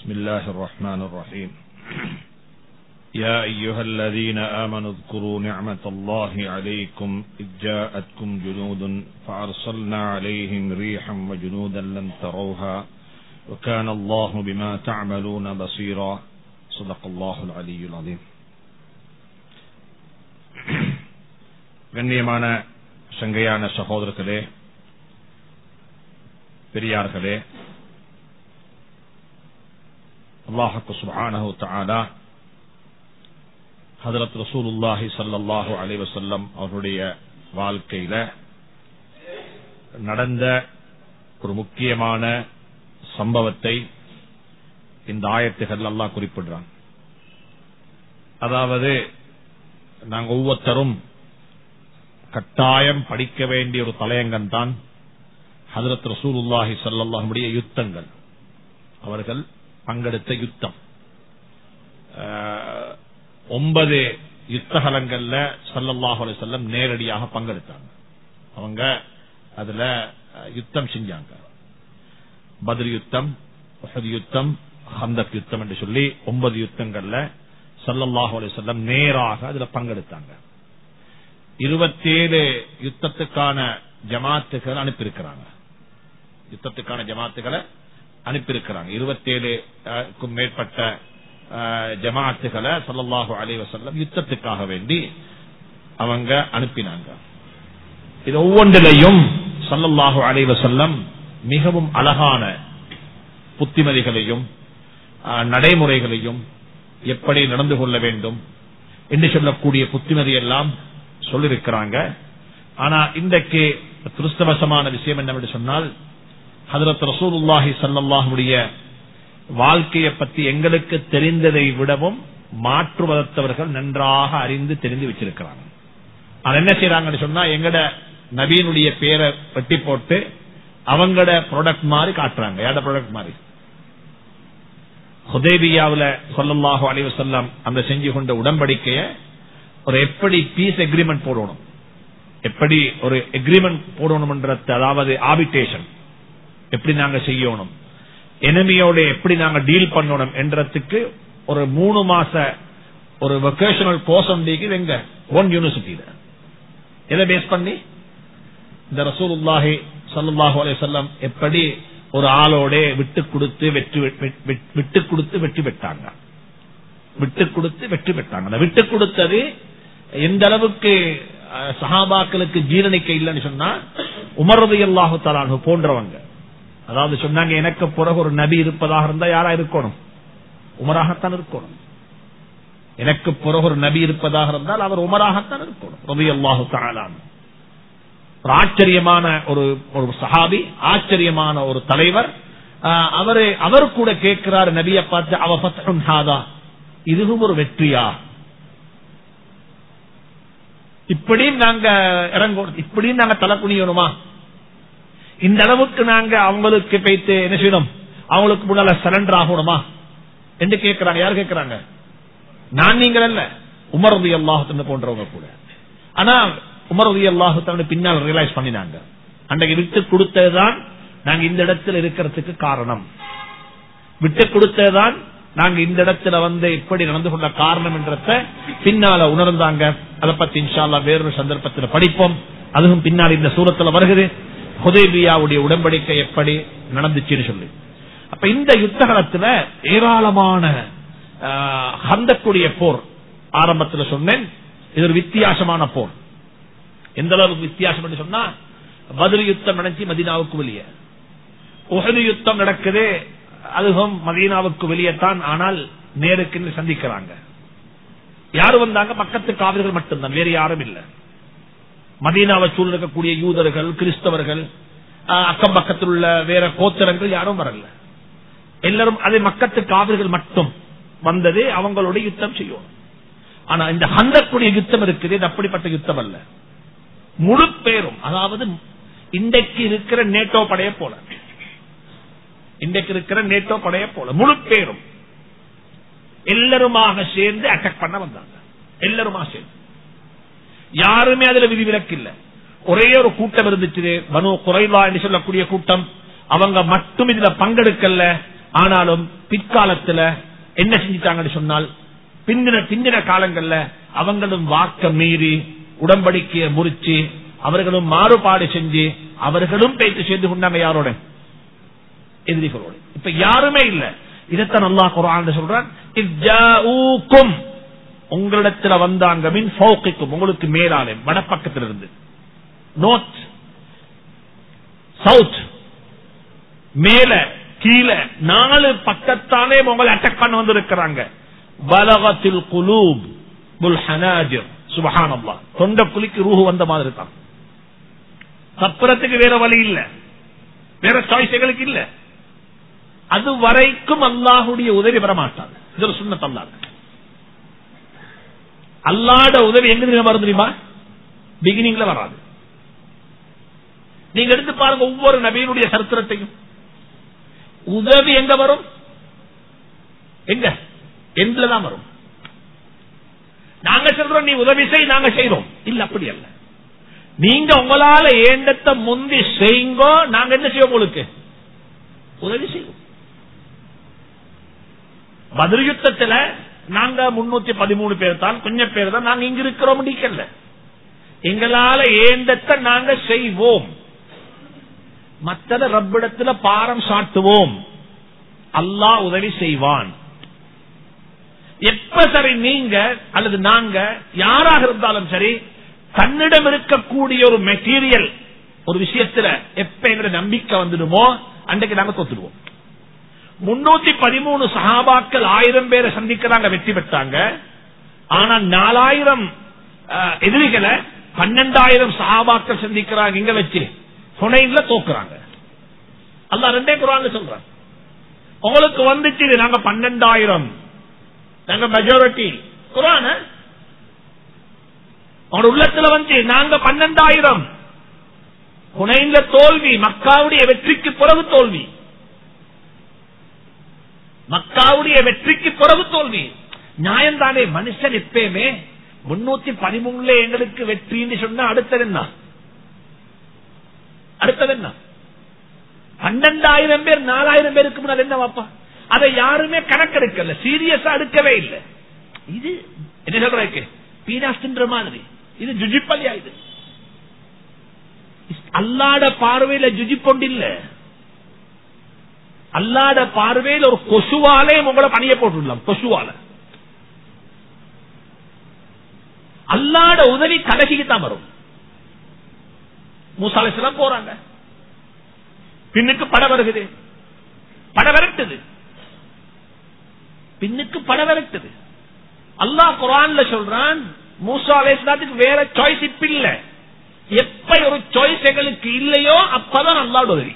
بسم الله الرحمن الرحيم يا أيها الذين آمنوا اذكروا نعمة الله عليكم إذ جاءتكم جنود فأرسلنا عليهم ريحا وجنودا لم تروها وكان الله بما تعملون بصيرا صدق الله العلي العظيم கண்ணியமான சங்கையான சகோதரர்களே பெரியார்களே அல்லாஹுக்கு சுபானஹு தஆலா ஹதரத் ரசூலுல்லாஹி ஸல்லல்லாஹு அலைஹி வஸல்லம் அவருடைய வாழ்க்கையில நடந்த ஒரு முக்கியமான சம்பவத்தை இந்த ஆயத்துகள் அல்லாஹ் குறிப்பிடுறான் அதாவது நாங்க ஒவ்வொருத்தரும் கட்டாயம் படிக்க வேண்டிய ஒரு தலையங்கம் தான் ஹதரத் ரசூலுல்லாஹி ஸல்லல்லாஹுடைய யுத்தங்கள் அவர்கள் பங்கெடுத்த யுத்தம் அஹ், ஒன்பது யுத்தகலங்கள்ல சல்லல்லாஹு அலைஹி வஸல்லம் நேரடியாக பங்கெடுத்தாங்க அவங்க அதுல அஹ், யுத்தம் செஞ்சாங்க பத்ர் யுத்தம் உஹது யுத்தம் ஹந்தக் யுத்தம் என்று சொல்லி ஒன்பது யுத்தங்கள்ல சல்லல்லாஹு அலைஹி வஸல்லம் நேராக அதுல பங்கெடுத்தாங்க இருபத்தேழு யுத்தத்துக்கான ஜமாத்துகள் அனுப்பியிருக்கிறாங்க யுத்தத்துக்கான ஜமாத்துகளை அனுப்பியிருக்கிறாங்க இருபத்தேழுக்கும் மேற்பட்ட அஹ், ஜமாத்துகளை சல்லல்லாஹு அலைஹி வஸல்லம் யுத்தத்துக்காக வேண்டி அவங்க அனுப்பினாங்க இது ஒவ்வொன்றிலையும் சல்லல்லாஹு அலைஹி வஸல்லம் மிகவும் அழகான புத்திமதிகளையும் அஹ், நடைமுறைகளையும் எப்படி நடந்து கொள்ள வேண்டும் என்று சொல்லக்கூடிய புத்திமதி எல்லாம் சொல்லிருக்கிறாங்க ஆனா இன்றைக்கு துருஷ்டவசமான விஷயம் என்னவென்று சொன்னால் ஹதரத் ரசூலுல்லாஹி ஸல்லல்லாஹுடைய வாழ்க்கையை பற்றி எங்களுக்கு தெரிந்ததை விடவும் மாற்று மதத்தவர்கள் நன்றாக அறிந்து தெரிந்து வச்சிருக்கிறாங்க அது என்ன செய்யறாங்கன்னு சொன்னா எங்கட நபீனுடைய பேரை வெட்டி போட்டு அவங்கட ப்ராடக்ட் மாதிரி காட்டுறாங்க யாரோட ப்ராடக்ட் மாதிரி ஹுதேபியாவுல சொல்லல்லாஹு அலைஹி வஸல்லம் அந்த செஞ்சு கொண்ட உடன்படிக்கைய ஒரு எப்படி பீஸ் எக்ரிமெண்ட் போடணும் எப்படி ஒரு எக்ரிமெண்ட் போடணும்ன்றது அதாவது ஆபிட்டேஷன் எப்படி நாங்க செய்யணும் எனிமியோட எப்படி நாங்க டீல் பண்ணணும் என்றதுக்கு ஒரு மூணு மாச ஒரு வொகேஷனல் கோர்ஸ் ஒன்றைக்கு எங்க ஒன் யூனிவர்சிட்டியில எதை பேஸ் பண்ணி இந்த ரசூலுல்லாஹி ஸல்லல்லாஹு அலைஹி வஸல்லம் எப்படி ஒரு ஆளோட விட்டு கொடுத்து வெற்றி விட்டு கொடுத்து வெற்றி பெற்றாங்க விட்டு கொடுத்து வெற்றி பெற்றாங்க அந்த விட்டு கொடுத்தது எந்த அளவுக்கு அஹ், சஹாபாக்களுக்கு ஜீரணிக்க இல்லைன்னு சொன்னா உமரது அல்லாஹு தலானு போன்றவங்க அதாவது சொன்னாங்க எனக்கு பிறகு ஒரு நபி இருப்பதாக இருந்தா யாரா இருக்கணும் உமராகத்தான் இருக்கணும் எனக்கு பிறகு ஒரு நபி இருப்பதாக இருந்தால் அவர் உமராகத்தான் இருக்கணும் ரவி அல்லாஹு தலானு ஒரு ஆச்சரியமான ஒரு ஒரு சஹாபி ஆச்சரியமான ஒரு தலைவர் ஆஹ், அவரு அவர் கூட கேட்கிறார் நபியை பார்த்து அவ ஃபத்ஹுன் ஹாதா இதுவும் ஒரு வெற்றியா இப்படியும் நாங்க இறங்கணும் இப்படியும் நாங்க தலை குனியணுமா இந்த அளவுக்கு நாங்க அவங்களுக்கு போய்த்து என்ன செய்யணும் அவங்களுக்கு முன்னால சரண்டர் ஆகணுமா என்று கேட்கிறாங்க யார் கேட்கிறாங்க நான் நீங்கள் அல்ல உமரது அல்லாஹத்து போன்றவங்க கூட ஆனா உமரது அல்லாஹத்து பின்னால் ரியலைஸ் பண்ணினாங்க அன்றைக்கு விட்டு கொடுத்ததுதான் நாங்க இந்த இடத்துல இருக்கிறதுக்கு காரணம் விட்டு கொடுத்ததுதான் நாங்க இந்த இடத்துல வந்து இப்படி நடந்து கொண்ட காரணம் என்றத பின்னால உணர்ந்தாங்க அதை பத்தி இன்ஷால்லா வேறொரு சந்தர்ப்பத்தில் படிப்போம் அதுவும் பின்னால் இந்த சூரத்துல வருகிறது ஹுதேபியாவுடைய உடன்படிக்கை எப்படி நடந்துச்சுன்னு சொல்லி அப்ப இந்த யுத்த காலத்துல ஏராளமான ஆஹ், ஹந்தக்குடைய போர் ஆரம்பத்தில் சொன்னேன் இது ஒரு வித்தியாசமான போர் எந்த அளவுக்கு வித்தியாசம் என்று சொன்னா பதில் யுத்தம் நடந்துச்சு மதீனாவுக்கு வெளியே உஹது யுத்தம் நடக்குது அதுவும் மதீனாவுக்கு வெளியே தான் ஆனால் நேருக்கு சந்திக்கிறாங்க யாரு வந்தாங்க பக்கத்து காவிர்கள் மட்டும்தான் வேறு யாரும் இல்ல மதீனாவை சூழ்நிற்கக்கூடிய யூதர்கள் கிறிஸ்தவர்கள் ஆஹ், அக்கம் பக்கத்தில் உள்ள வேற கோத்திரங்கள் யாரும் வரல எல்லாரும் அதே மக்கத்து காவிர்கள் மட்டும் வந்தது அவங்களோட யுத்தம் செய்யும் ஆனா இந்த ஹந்தக்குடைய யுத்தம் இருக்குது இது அப்படிப்பட்ட யுத்தம் அல்ல முழு பேரும் அதாவது இன்றைக்கு இருக்கிற நேட்டோ படைய போல இன்றைக்கு இருக்கிற நேட்டோ படைய போல முழு பேரும் எல்லாருமாக சேர்ந்து அட்டாக் பண்ண வந்தாங்க எல்லாருமா சேர்ந்து யாருமே அதுல விதிவிலக்கு இல்ல ஒரே ஒரு கூட்டம் இருந்துச்சு பனு குறைவா என்று சொல்லக்கூடிய கூட்டம் அவங்க மட்டும் இதுல பங்கெடுக்கல ஆனாலும் பிற்காலத்துல என்ன செஞ்சிட்டாங்கன்னு சொன்னால் பிந்தின பிந்தின காலங்கள்ல அவங்களும் வாக்க மீறி உடம்படிக்கையை முறிச்சு அவர்களும் மாறுபாடு செஞ்சு அவர்களும் பேச்சு சேர்ந்து கொண்டாங்க யாரோட எதிரிகளோடு இப்ப யாருமே இல்ல இதைத்தான் அல்லாஹ் குரான் சொல்றான் இஜ்ஜாஊக்கும் உங்களிடத்துல வந்தாங்க மின் ஃபௌகிக்கும் உங்களுக்கு மேலாலே வடப்பக்கத்திலிருந்து நோர்த் சவுத் மேல கீழே நாலு பக்கத்தாலே உங்களை அட்டாக் பண்ண வந்திருக்கிறாங்க பலகத்தில் குலூப் புல் ஹனாஜிர் சுபஹானல்லா தொண்ட குலிக்கு ரூஹு வந்த மாதிரி தான் தப்புறத்துக்கு வேற வழி இல்ல வேற சாய்ஸ் எங்களுக்கு இல்ல அது வரைக்கும் அல்லாஹுடைய உதவி பெற மாட்டாது இது ஒரு சுண்ணத் அல்லாஹ் அல்லாட உதவி எங்க தெரியுமா வரும் தெரியுமா பிகினிங்ல வராது நீங்க எடுத்து பாருங்க ஒவ்வொரு நபியினுடைய சரித்திரத்தையும் உதவி எங்க வரும் எங்க எண்ட்ல தான் வரும் நாங்க சொல்றோம் நீ உதவி செய் நாங்க செய்யறோம் இல்ல அப்படி அல்ல நீங்க உங்களால ஏண்டத்தை முந்தி செய்யுங்கோ நாங்க என்ன செய்வோம் உங்களுக்கு உதவி செய்வோம் பதில் யுத்தத்துல நாங்க முன்னூத்தி பதிமூணு பேர் தான் கொஞ்சம் பேர் தான் நாங்க இங்க இருக்கிறோம் நீக்கல்ல எங்களால ஏண்டத்தை நாங்க செய்வோம் மற்றத ரப்பிடத்துல பாரம் சாட்டுவோம் அல்லாஹ் உதவி செய்வான் எப்ப சரி நீங்க அல்லது நாங்க யாராக இருந்தாலும் சரி தன்னிடம் இருக்கக்கூடிய ஒரு மெட்டீரியல் ஒரு விஷயத்துல எப்ப எங்க நம்பிக்கை வந்துடுமோ அன்றைக்கு நாங்க தோத்துடுவோம் முன்னூத்தி பதிமூணு சகாபாக்கள் ஆயிரம் பேரை சந்திக்கிறாங்க வெற்றி பெற்றாங்க ஆனா நாலாயிரம் அஹ், எதிரிகளை பன்னெண்டாயிரம் சகாபாக்கள் சந்திக்கிறாங்க இங்க வச்சு புனையில தோக்குறாங்க அல்ல ரெண்டே குரான் சொல்றாங்க உங்களுக்கு வந்துச்சு இது நாங்க பன்னெண்டாயிரம் நாங்க மெஜாரிட்டி குரான அவனோட உள்ளத்துல வந்து நாங்க பன்னெண்டாயிரம் புனைந்த தோல்வி மக்காவுடைய வெற்றிக்கு பிறகு தோல்வி மக்காவுடைய வெற்றிக்கு பிறகு தோல்வி நியாயம்தானே மனுஷன் எப்பயுமே முன்னூத்தி பதிமூணுல எங்களுக்கு வெற்றின்னு சொன்னா அடுத்தது என்ன அடுத்தது என்ன பன்னெண்டாயிரம் பேர் நாலாயிரம் பேருக்கு முன்னாடி என்ன வாப்பா அதை யாருமே கணக்கெடுக்கல சீரியஸா எடுக்கவே இல்லை இது என்ன சொல்றதுக்கு பீனாஸ்ன்ற மாதிரி இது ஜுஜிப்பலியா இது அல்லாட பார்வையில ஜுஜிப்பொண்டு இல்ல அல்லாட பார்வையில் ஒரு கொசுவாலே உங்களை பணிய போட்டுடலாம் கொசுவால அல்லாட உதவி கடைசிக்கு தான் வரும் மூசாலேசெல்லாம் போறாங்க பின்னுக்கு பட வருகுது பட விரட்டுது பின்னுக்கு பட விரட்டுது அல்லாஹ் குரான்ல சொல்றான் மூசா அலேஸ்லாத்துக்கு வேற சாய்ஸ் இப்ப இல்ல எப்ப ஒரு சாய்ஸ் எங்களுக்கு இல்லையோ அப்பதான் அல்லாட உதவி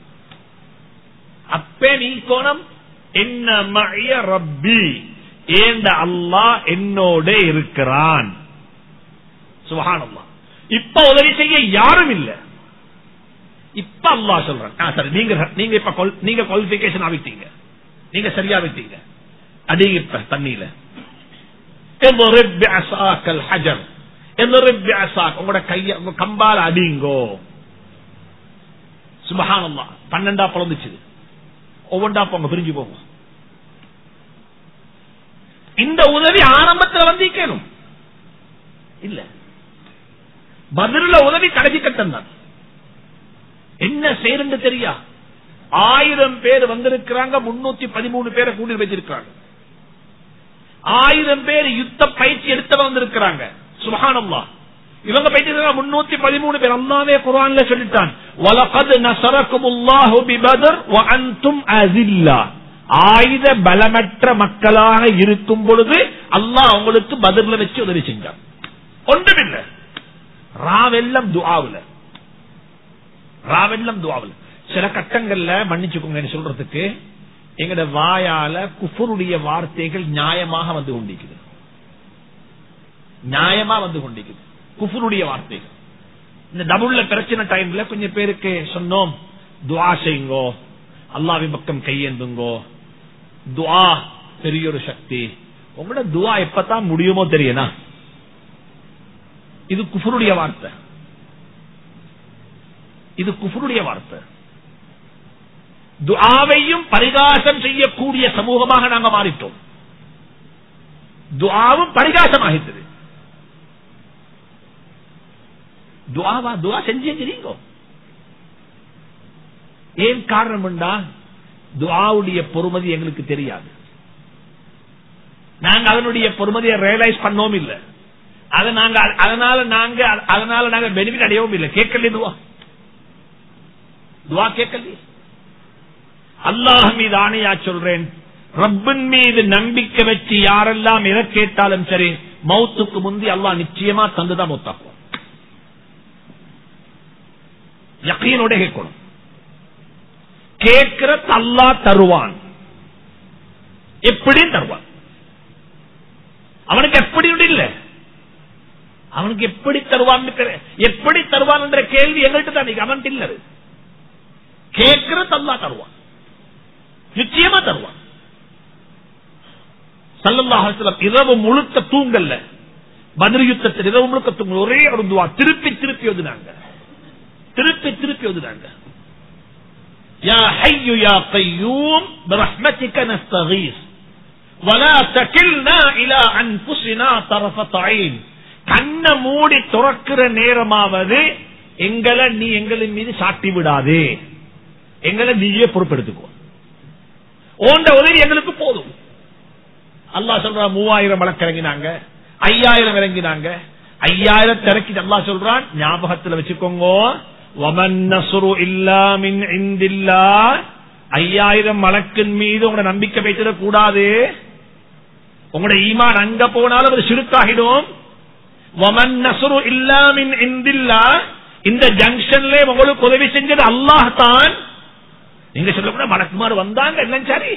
அப்பே நீ கோணம் என்ன மழைய ரப்பி ஏந்த அல்லாஹ் என்னோட இருக்கிறான் சுபஹானல்லாஹ் இப்ப உதவி செய்ய யாரும் இல்ல இப்ப அல்லா சொல்றேன் ஆ, சரி நீங்க நீங்க இப்ப qual- நீங்க குவாலிபிகேஷன் ஆகிட்டீங்க நீங்க சரியா விட்டீங்க அடிங்க இப்ப தண்ணியில اضرب بعصاك الحجر اضرب بعصاك உங்களோட கைய உங்க கம்பால அடிங்கோ சுபஹானல்லாஹ் பன்னெண்டா பிளந்துச்சு ஒவ்வொன்றா போங்க பிரிஞ்சு போங்க இந்த உதவி ஆரம்பத்தில் வந்து கேளும் இல்ல பதில உதவி கடைசி கட்டம் தான் என்ன செய்யறது தெரியா ஆயிரம் பேர் வந்திருக்கிறாங்க முன்னூத்தி பதிமூணு பேரை கூட்டி வச்சிருக்காங்க ஆயிரம் பேர் யுத்த பயிற்சி எடுத்தவங்க வந்திருக்கிறாங்க சுபஹானல்லா இவங்க பயிற்சி முன்னூத்தி பதிமூணு பேர் அல்லாவே குரான்ல சொல்லிட்டான் வலகத் நசரக்குமுல்லாஹு பிபதர் வ அன்தும் அஸில்லா ஆயுத பலமற்ற மக்களாக இருக்கும் பொழுது அல்லாஹ் உங்களுக்கு பதில வச்சு உதவி செஞ்சான் ஒன்றுமில்லை ராவெல்லாம் துஆவுல ராவெல்லாம் துஆவுல சில கட்டங்கள்ல மன்னிச்சுக்கோங்க சொல்றதுக்கு எங்கட வாயால குஃபருடைய வார்த்தைகள் நியாயமாக வந்து கொண்டிருக்குது நியாயமா வந்து கொண்டிருக்குது குஃபருடைய வார்த்தைகள் இந்த டபுள்ல பிரச்சனை டைம்ல கொஞ்சம் பேருக்கு சொன்னோம் துவா செய்யுங்கோ அல்லாவின் பக்கம் கையேந்துங்கோ துவா பெரிய ஒரு சக்தி உங்களோட துவா எப்பதான் முடியுமோ தெரியனா இது குஃபருடைய வார்த்தை இது குஃபருடைய வார்த்தை துஆவையும் பரிகாசம் செய்யக்கூடிய சமூகமாக நாங்க மாறிட்டோம் துஆவும் பரிகாசமாகிட்டது துஆவா துஆ செஞ்சீங்க ஏன் காரணம்டா துஆவுடைய பொறுமதி எங்களுக்கு தெரியாது நாங்க அதனுடைய பொறுமதியை ரியலைஸ் பண்ணவும் இல்லை அதை நாங்க அதனால நாங்க அதனால நாங்க பெனிஃபிட் அடையவும் இல்லை கேட்கல துவா துவா கேட்கல அல்லாஹ் மீது ஆணையா சொல்றேன் ரப்பின் மீது நம்பிக்கை வச்சு யாரெல்லாம் எதை கேட்டாலும் சரி மௌத்துக்கு முந்தி அல்லாஹ் நிச்சயமா தந்துதான் மௌத்தாக்குவோம் யக்கீனோட கேட்கணும் கேட்கிற தல்லா தருவான் எப்படி தருவான் அவனுக்கு எப்படி இல்ல அவனுக்கு எப்படி தருவான் எப்படி தருவான் என்ற கேள்வி எங்கள்கிட்ட தான் அவன் இல்ல கேட்கிற தல்லா தருவான் நிச்சயமா தருவான் சல்லல்லாஹலம் இரவு முழுக்க தூங்கல்ல பதில் யுத்தத்தில் இரவு முழுக்க தூங்க ஒரே ஒரு துவா திருப்பி திருப்பி ஒதுனாங்க திருப்பி திருப்பி ஒதுனாங்க يا حي يا قيوم برحمتك نستغيث ولا تكلنا الى انفسنا طرفة عين கண்ண மூடி துறக்கிற நேரமாவது எங்களை நீ எங்களின் மீது சாட்டி விடாதே எங்களை நீயே பொறுப்பெடுத்துக்கோ ஓண்ட உதவி எங்களுக்கு போதும் அல்லா சொல்ற மூவாயிரம் வழக்கு இறங்கினாங்க ஐயாயிரம் இறங்கினாங்க ஐயாயிரத்தை இறக்கி அல்லா சொல்றான் ஞாபகத்துல வச்சுக்கோங்க ஐயாயிரம் வழக்கின் மீது உங்களோட நம்பிக்கை வைத்திடக் கூடாது உங்களோட ஈமான் அங்க போனாலும் அது சிறுக்காகிடும் இந்த ஜங்ஷன்ல உங்களுக்கு உதவி செஞ்சது அல்லாஹ் தான் நீங்க சொல்லக்கூட மலக்குமார் வந்தாங்க எல்லாம் சரி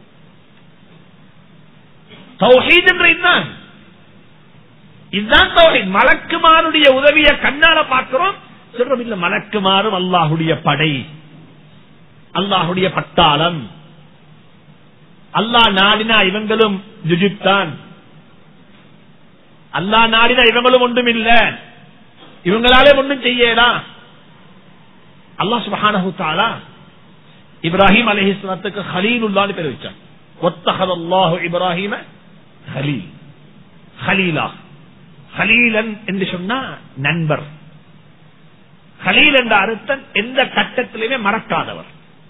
தௌஹீத் என்ற இதுதான் இதுதான் தௌஹீத் மலக்குமாருடைய உதவியை கண்ணால பார்க்கிறோம் சொல்றோம் இல்ல மலக்குமாறும் அல்லாஹுடைய படை அல்லாஹுடைய பட்டாளம் அல்லாஹ் நாடினா இவங்களும் ஜுஜித்தான் அல்லா நாடினா இவங்களும் ஒன்றும் இல்ல இவங்களாலே ஒன்றும் செய்யலாம் அல்லா சுபஹானஹு தாலா இப்ராஹிம் அலஹிஸ்லாத்துக்கு ஹலீல் உல்லான்னு பேர் வச்சான் ஒத்தகதல்லாஹு இப்ராஹிம ஹலீல் ஹலீலா ஹலீலன் என்று சொன்னா நண்பர் ஹலீல் என்ற அர்த்தம் எந்த கட்டத்திலுமே மறக்காதவர்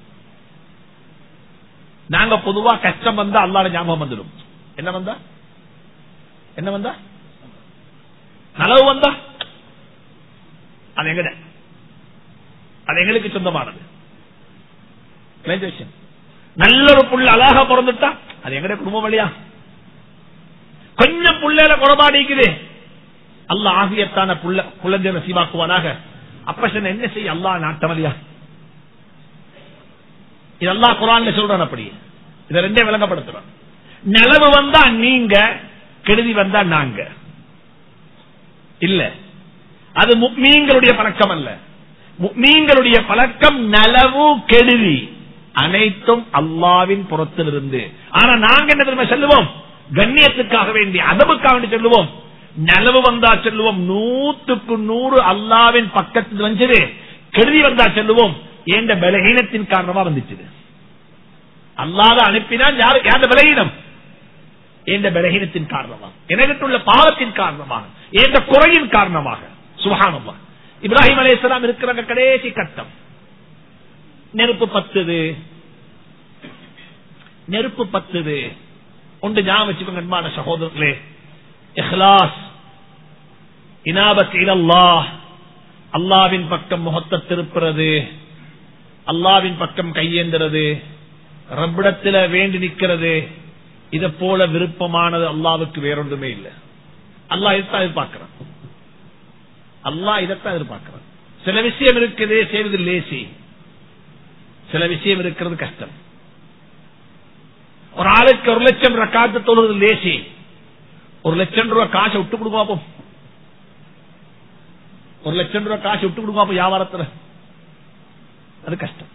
நாங்க பொதுவா கஷ்டம் வந்தா அல்லாட ஞாபகம் வந்துடும் என்ன வந்தா என்ன வந்தா நலவு வந்தா அது எங்கட அது எங்களுக்கு சொந்தமானது நல்ல ஒரு புள்ள அழகா பிறந்துட்டா அது எங்கட குடும்பம் வழியா கொஞ்சம் புள்ளையில குறபாடிக்குது அல்ல ஆகியத்தான புள்ள குழந்தை நசீவாக்குவானாக அப்ப சொன்ன என்ன செய்ய அல்லா நாட்டமதியா இதெல்லாம் குரான்ல சொல்றான் அப்படி இதை ரெண்டே விளங்கப்படுத்துறான் நிலவு வந்தா நீங்க கெடுதி வந்தா நாங்க இல்ல அது மீன்களுடைய பழக்கம் அல்ல மீன்களுடைய பழக்கம் நலவு கெடுதி அனைத்தும் அல்லாவின் புறத்திலிருந்து ஆனா நாங்க என்ன தெரியுமா சொல்லுவோம் கண்ணியத்துக்காக வேண்டி அதவுக்காக வேண்டி சொல்லுவோம் நலவு வந்தா சொல்லுவோம் நூத்துக்கு நூறு அல்லாவின் பக்கத்தில் வந்து கெடுதி வந்தா சொல்லுவோம் என்ற பலகீனத்தின் காரணமா வந்துச்சு அல்லாத அனுப்பினால் யாரு யார் பலகீனம் என்ற பலகீனத்தின் காரணமாக எனக்குள்ள பாவத்தின் காரணமாக என்ற குறையின் காரணமாக சுகானமா இப்ராஹிம் அலேஸ்லாம் இருக்கிற கடைசி கட்டம் நெருப்பு பத்துது நெருப்பு பத்துது ஒன்று ஞாபகம் வச்சுக்கோங்க அன்பான சகோதரர்களே இஹ்லாஸ் இனாபத் இலல்லாஹ் அல்லாவின் பக்கம் முகத்தை திருப்புறது அல்லாவின் பக்கம் கையேந்துறது ரப்பிடத்தில் வேண்டி நிற்கிறது இதை போல விருப்பமானது அல்லாவுக்கு வேறொன்றுமே இல்லை அல்லா இதைத்தான் எதிர்பார்க்கிறான் அல்லா இதைத்தான் எதிர்பார்க்கிறான் சில விஷயம் இருக்குது செய்வது லேசி சில விஷயம் இருக்கிறது கஷ்டம் ஒரு ஆளுக்கு ஒரு லட்சம் ரக்காத்து தொழுவது லேசி ஒரு லட்சம் ரூபாய் காசை விட்டு கொடுங்க பாப்போம் ஒரு லட்சம் ரூபாய் காசு விட்டு கொடுங்க பாப்போம் வியாபாரத்துல அது கஷ்டம்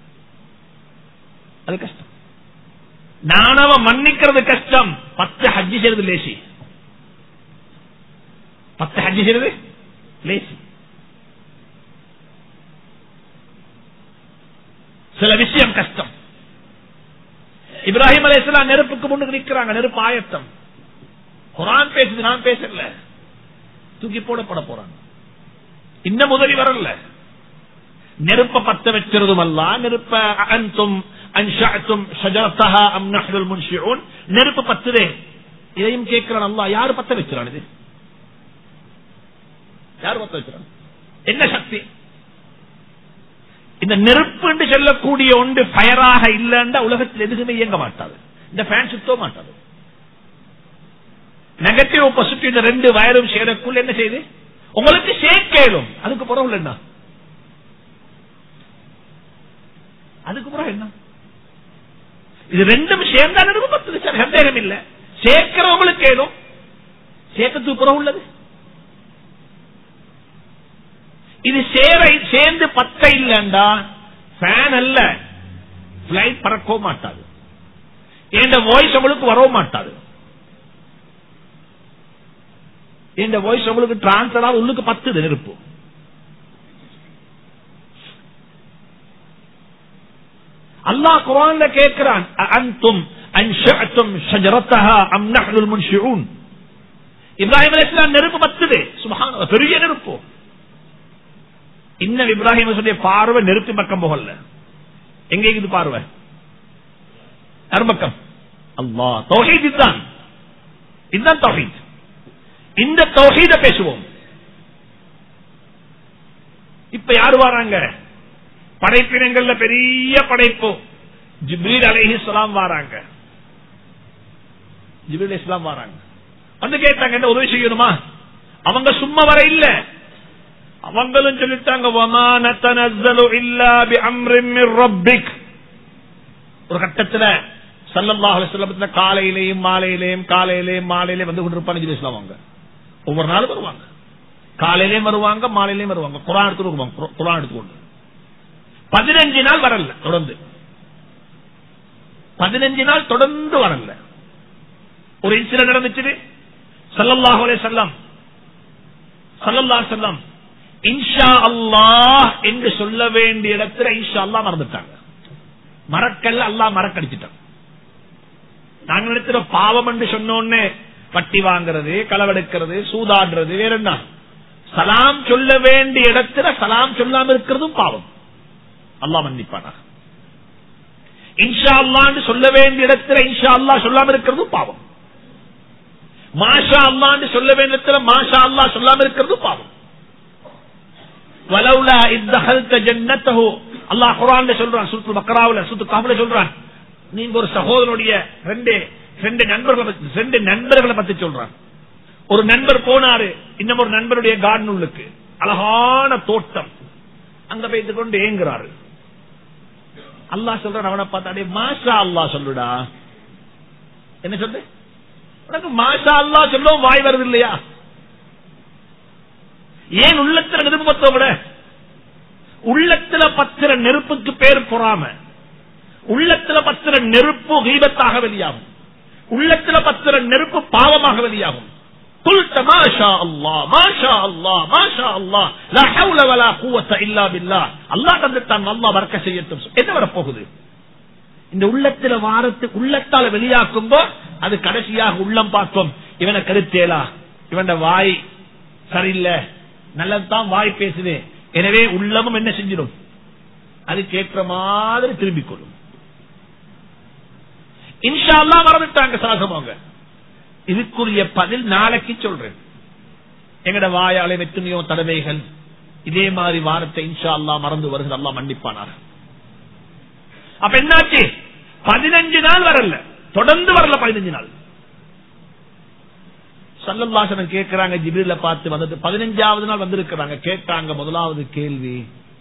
அது கஷ்டம் நானவ மன்னிக்கிறது கஷ்டம் பத்து ஹஜ்ஜி செய்யறது லேசி பத்து ஹஜ்ஜி செய்யறது லேசி சில விஷயம் கஷ்டம் இப்ராஹிம் அலைஹிஸ்ஸலாம் நெருப்புக்கு முன்னுக்கு நிக்கிறாங்க நெருப்பு ஆயத்தம் குரான் பேசுது நான் பேசல தூக்கி போடப்பட போறாங்க இன்னும் உதவி வரல நெருப்ப பத்த வச்சிருதும் அல்ல நெருப்ப அன்தும் அன்ஷஅத்தும் ஷஜரத்தஹா அம் நஹ்னுல் முன்ஷிஊன் நெருப்பு பத்துதே இதையும் கேட்கிறான் அல்லாஹ் யாரு பத்த வச்சிரான் இது யார் பத்த வச்சிரான் என்ன சக்தி இந்த நெருப்பு என்று சொல்லக்கூடிய ஒன்று ஃபயராக இல்லைன்னா உலகத்தில் எதுவுமே இயங்க மாட்டாது இந்த ஃபேன் சுத்தோ மாட்டாது நெகட்டிவ் பாசிட்டிவ் இந்த ரெண்டு வயரும் சேரக்குள்ள என்ன செய்யுது உங்களுக்கு சேர்க்கலும் அதுக்கு பிறகு என்ன அதுக்கு பிறகு என்ன இது ரெண்டும் சேர்ந்தா நெருப்பு பத்து சார் சந்தேகம் இல்ல சேர்க்கிறவங்களுக்கு ஏதும் சேர்க்கறதுக்கு புறம் உள்ளது இது சேர சேர்ந்து பத்த இல்லண்டா ஃபேன் அல்ல பிளைட் பறக்கவும் மாட்டாது என்ற வாய்ஸ் உங்களுக்கு வரவும் மாட்டாது இந்த வாய்ஸ் உங்களுக்கு டிரான்ஸ்பர் ஆக உள்ளுக்கு பத்துது நெருப்பு அல்லாஹ் குரான்ல கேட்கிறான் அன்தும் அன்ஷஅத்தும் ஷஜரத்தஹா அம் நஹ்னுல் முன்ஷிஊன் இப்ராஹிம் அலைஹிஸ்ஸலாம் நெருப்பு பத்துது சுப்ஹானல்லாஹ் பெரிய நெருப்பு இன்னும் இப்ராஹிம் சொல்லிய பார்வை நெருப்பு பக்கம் போகல எங்க இருக்குது பார்வை நறுபக்கம் அல்லாஹ் தௌஹீத் இதுதான் இதுதான் தௌஹீத் இந்த தௌஹீத பேசுவோம் இப்ப யாரு வராங்க படைப்பினங்கள்ல பெரிய படைப்பு ஜிப்ரீல் அலைஹிஸ்ஸலாம் வராங்க ஜிப்ரீல் இஸ்லாம் வராங்க வந்து கேட்டாங்க என்ன உதவி செய்யணுமா அவங்க சும்மா வர இல்ல அவங்களும் சொல்லிட்டாங்க வமா நத்தனஸ்ஸலு இல்லா பிஅம்ரின் மிர் ரப்பிக் ஒரு கட்டத்துல ஸல்லல்லாஹு அலைஹி வஸல்லம் காலையிலேயும் மாலையிலேயும் காலையிலேயும் மாலையிலேயும் வந்து கொண்டிருப்பாங்க ஜிப்ரீல் இஸ்லாம் அவங்க ஒவ்வொரு நாளும் வருவாங்க காலையிலேயும் வருவாங்க மாலையிலேயும் வருவாங்க குரான் எடுத்து வருவாங்க குரான் எடுத்துக்கொண்டு பதினஞ்சு நாள் வரல தொடர்ந்து பதினஞ்சு நாள் தொடர்ந்து வரல ஒரு இன்சிடென்ட் நடந்துச்சு சல்லல்லாஹு அலைஹி வஸல்லம் சல்லல்லாஹு அலைஹி வஸல்லம் இன்ஷா அல்லாஹ் என்று சொல்ல வேண்டிய இடத்துல இன்ஷா அல்லாஹ் மறந்துட்டாங்க மறக்கல்ல அல்லாஹ் மறக்கடிச்சிட்டான் நாங்க நினைக்கிற பாவம் என்று சொன்னோன்னு பட்டி வாங்குறது களவெடுக்கிறது சூதாடுறது வேற என்ன சலாம் சொல்ல வேண்டிய இடத்துல சலாம் சொல்லாம இருக்கிறதும் பாவம் அல்லா மன்னிப்பானா இன்ஷா அல்லான்னு சொல்ல வேண்டிய இடத்துல இன்ஷா அல்லா சொல்லாம இருக்கிறதும் பாவம் மாஷா அல்லான்னு சொல்ல வேண்டிய இடத்துல மாஷா அல்லா சொல்லாம இருக்கிறதும் பாவம் வலவுலா இத்தகல்த ஜன்னத்தஹு அல்லாஹ் குர்ஆன்ல சொல்றான் சூரத்துல் பக்ராவுல சூரத்து காஃப்ல சொல்றான் நீங்க ஒரு சகோதரனுடைய ரெண்டு ரெண்டு நண்பர்களை பத்தி- ரெண்டு நண்பர்களை பத்தி சொல்றான் ஒரு நண்பர் போனாரு இன்னும் ஒரு நண்பருடைய கார்டன் உள்ளுக்கு அழகான தோட்டம் அங்க போய்த்து கொண்டு ஏங்குறாரு அல்லாஹ் சொல்றான் அவனை பார்த்தா "அடே, மாஷா அல்லாஹ் சொல்லுடா என்ன சொல்லு உனக்கு மாஷா அல்லாஹ் சொல்லவும் வாய் வருது இல்லையா ஏன் உள்ளத்துல நெருப்பு பத்த விட உள்ளத்துல பத்திர நெருப்புக்கு பேர் பொறாம உள்ளத்துல பத்திர நெருப்பு கீபத்தாக வெளியாகும் உள்ளத்துல பத்திர நெருப்பு பாவமாக வெளியாகும் قلت ما شاء الله ما شاء الله ما شاء الله لا حول ولا قوة إلا بالله அல்லாஹ் தந்துட்டான் அல்லாஹ் வரக்க செய்யட்டும் என்ன வரப்போகுது இந்த உள்ளத்துல வாரத்து உள்ளத்தால வெளியாக்கும்போ அது கடைசியாக உள்ளம் பார்க்கும் இவனை கருத்தேலா இவன் வாய் சரியில்லை நல்லதுதான் வாய் பேசுது எனவே உள்ளமும் என்ன செஞ்சிடும் அது கேட்கிற மாதிரி திரும்பிக் கொள்ளும் இன்ஷா அல்லா மறந்துட்டாங்க சாசமாங்க இதுக்குரிய பதில் நாளைக்கு சொல்றேன் எங்கட வாயாலே எத்தனையோ தடவைகள் இதே மாதிரி வாரத்தை இன்ஷா அல்லா மறந்து வருகிறது அல்லா மன்னிப்பானார் அப்ப என்னாச்சு பதினஞ்சு நாள் வரல தொடர்ந்து வரல பதினஞ்சு நாள் சல்லல்லாசனம் கேட்கிறாங்க ஜிபிரில பார்த்து வந்தது பதினஞ்சாவது நாள் வந்திருக்கிறாங்க கேட்டாங்க முதலாவது கேள்வி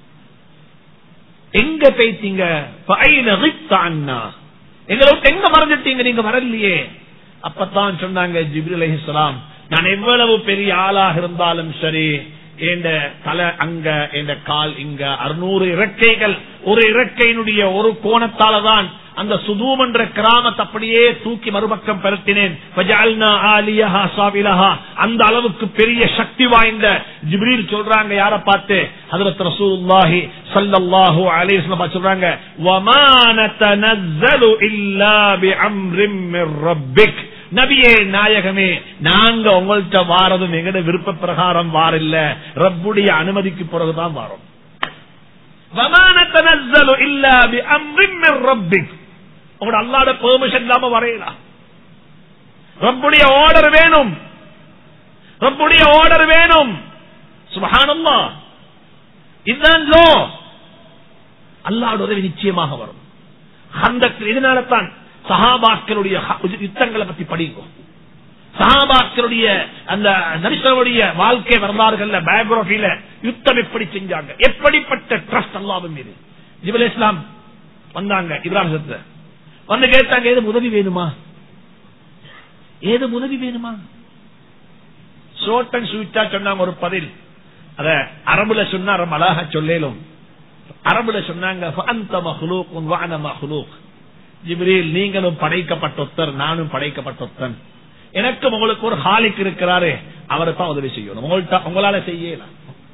எங்க பேய்த்தீங்க ஃபைன கிப்த அன்னா. எங்களை விட்டு எங்க மறந்துட்டீங்க நீங்க வரலையே அப்பத்தான் சொன்னாங்க ஜிப்ரி அலைஹிஸ்ஸலாம் நான் எவ்வளவு பெரிய ஆளாக இருந்தாலும் சரி என்ற தலை அங்க என்ற கால் இங்க அறுநூறு இறக்கைகள் ஒரு இறக்கையினுடைய ஒரு கோணத்தால தான் அந்த சுதூம் என்ற கிராமத்தை அப்படியே தூக்கி மறுபக்கம் பெருத்தினேன் ஃபஜஅல்னா ஆலியஹா சாவிலஹா. அந்த அளவுக்கு பெரிய சக்தி வாய்ந்த ஜிப்ரீல் சொல்றாங்க யார பார்த்து ஹஜரத் ரசூலுல்லாஹி ஸல்லல்லாஹு அலைஹி வஸல்லம் பார்த்து சொல்றாங்க வமா நதனஸ்ஸலு இல்லா பிஅம்ரின் மிர் ரப்பிக் நபியே நாயகமே நாங்க உங்கள்கிட்ட வாரதும் எங்கட விருப்ப பிரகாரம் வாரில்ல ரப்புடைய அனுமதிக்கு பிறகுதான் வாரோம் وَمَا نَتَنَزَّلُ إِلَّا بِأَمْرٍ مِّن رَبِّكَ உங்களோட அல்லாத பெர்மிஷன் இல்லாம வரையலாம் ரப்புடைய ஆர்டர் வேணும் ரப்புடைய ஆர்டர் வேணும் சுபஹானல்லா இதுதான் லோ அல்லாஹ்வுடைய உதவி நிச்சயமாக வரும் ஹந்தக் இதனால தான் சஹாபாக்களுடைய ஹ- யுத்தங்களை பத்தி படிங்க சஹாபாக்களுடைய அந்த நரிசனுடைய வாழ்க்கை வரலாறுகள்ல பயோகிராபியில யுத்தம் எப்படி செஞ்சாங்க எப்படிப்பட்ட ட்ரஸ்ட் அல்லாவின் மீது ஜிபுல் இஸ்லாம் வந்தாங்க இப்ராஹிமத்துல வந்து கேட்டாங்க ஏது உதவி வேணுமா ஏது உதவி வேணுமா ஷோர்ட் அண்ட் ஸ்வீட்டா சொன்னாங்க ஒரு பதில் அத அரபுல சொன்னா ரொம்ப அழகா சொல்லேலும் அரபுல சொன்னாங்க "ஃபஅன்த மஹ்லூக்குன் வஅன மஹ்லூக்." ஜிப்ரீல் நீங்களும் படைக்கப்பட்டொத்தர் நானும் படைக்கப்பட்டொத்தன் எனக்கும் உங்களுக்கு ஒரு ஹாலிக் இருக்கிறாரு அவரை தான் உதவி செய்யணும் உங்கள்ட்ட உங்களால செய்யலாம்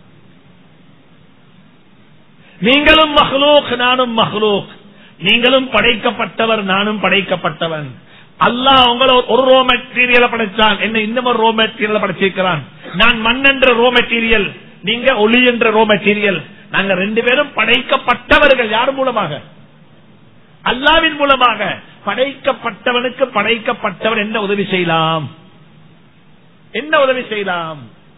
நீங்களும் மஹ்லூக் நானும் மஹ்லூக் நீங்களும் படைக்கப்பட்டவர் நானும் படைக்கப்பட்டவன் அல்லாஹ் உங்களை ஒரு ரோ மெட்டீரியலை படைச்சான் என்ன இன்னும் ஒரு ரோ மெட்டீரியல் படைச்சிருக்கிறான் நான் மண் என்ற ரோ மெட்டீரியல் நீங்க ஒளி என்ற ரோ மெட்டீரியல் நாங்க ரெண்டு பேரும் படைக்கப்பட்டவர்கள் யார் மூலமாக அல்லாவின் மூலமாக படைக்கப்பட்டவனுக்கு படைக்கப்பட்டவன் என்ன உதவி செய்யலாம் என்ன உதவி செய்யலாம்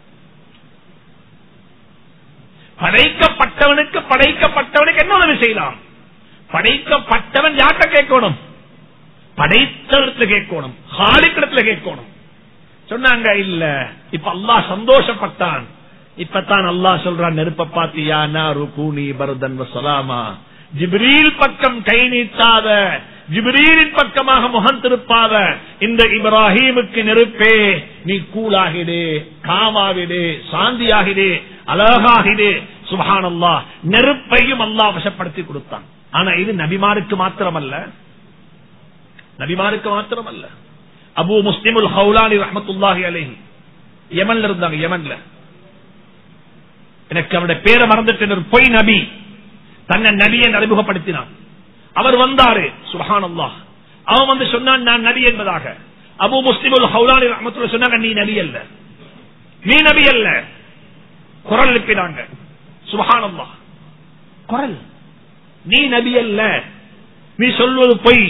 படைக்கப்பட்டவனுக்கு படைக்கப்பட்டவனுக்கு என்ன உதவி செய்யலாம் படைக்கப்பட்டவன் யார்கிட்ட கேட்கணும் படைத்தவரத்துல கேட்கணும் ஹாலிக்கிடத்துல கேட்கணும் சொன்னாங்க இல்ல இப்ப அல்லாஹ் சந்தோஷப்பட்டான் இப்பதான் அல்லாஹ் சொல்றான் நெருப்ப பாத்தியா நாரு கூனி பரதன் சலாமா ஜிப்ரீல் பக்கம் கை நீட்டாத ஜிப்ரீலின் பக்கமாக முகம் திருப்பாத இந்த இப்ராஹீமுக்கு நெருப்பே நீ கூலாகிடு காமாவிடு சாந்தியாகிடு அழகாகிடு சுபஹானல்லா நெருப்பையும் அல்லாஹ் வசப்படுத்தி கொடுத்தான் ஆனா இது நபிமாருக்கு மாத்திரமல்ல நபிமாருக்கு மாத்திரமல்ல அபு முஸ்லிமுல் ஹவுலானி ரஹமத்துல்லாஹி அலைஹி யமன்ல இருந்தாங்க யமன்ல எனக்கு அவருடைய பேரை மறந்துட்டு ஒரு பொய் நபி தன்னை நபியை அறிமுகப்படுத்தினான் அவர் வந்தாரு சுபஹானல்லாஹ் அவன் வந்து சொன்னான் நான் நபி என்பதாக அபு முஸ்லிமுல் ஹவுலானி ரஹமத்துல்லா சொன்னாங்க நீ நபி அல்ல நீ நபி அல்ல குரல் எழுப்பினாங்க சுபஹானல்லாஹ் குரல் நீ நபி அல்ல நீ சொல்வது பொய்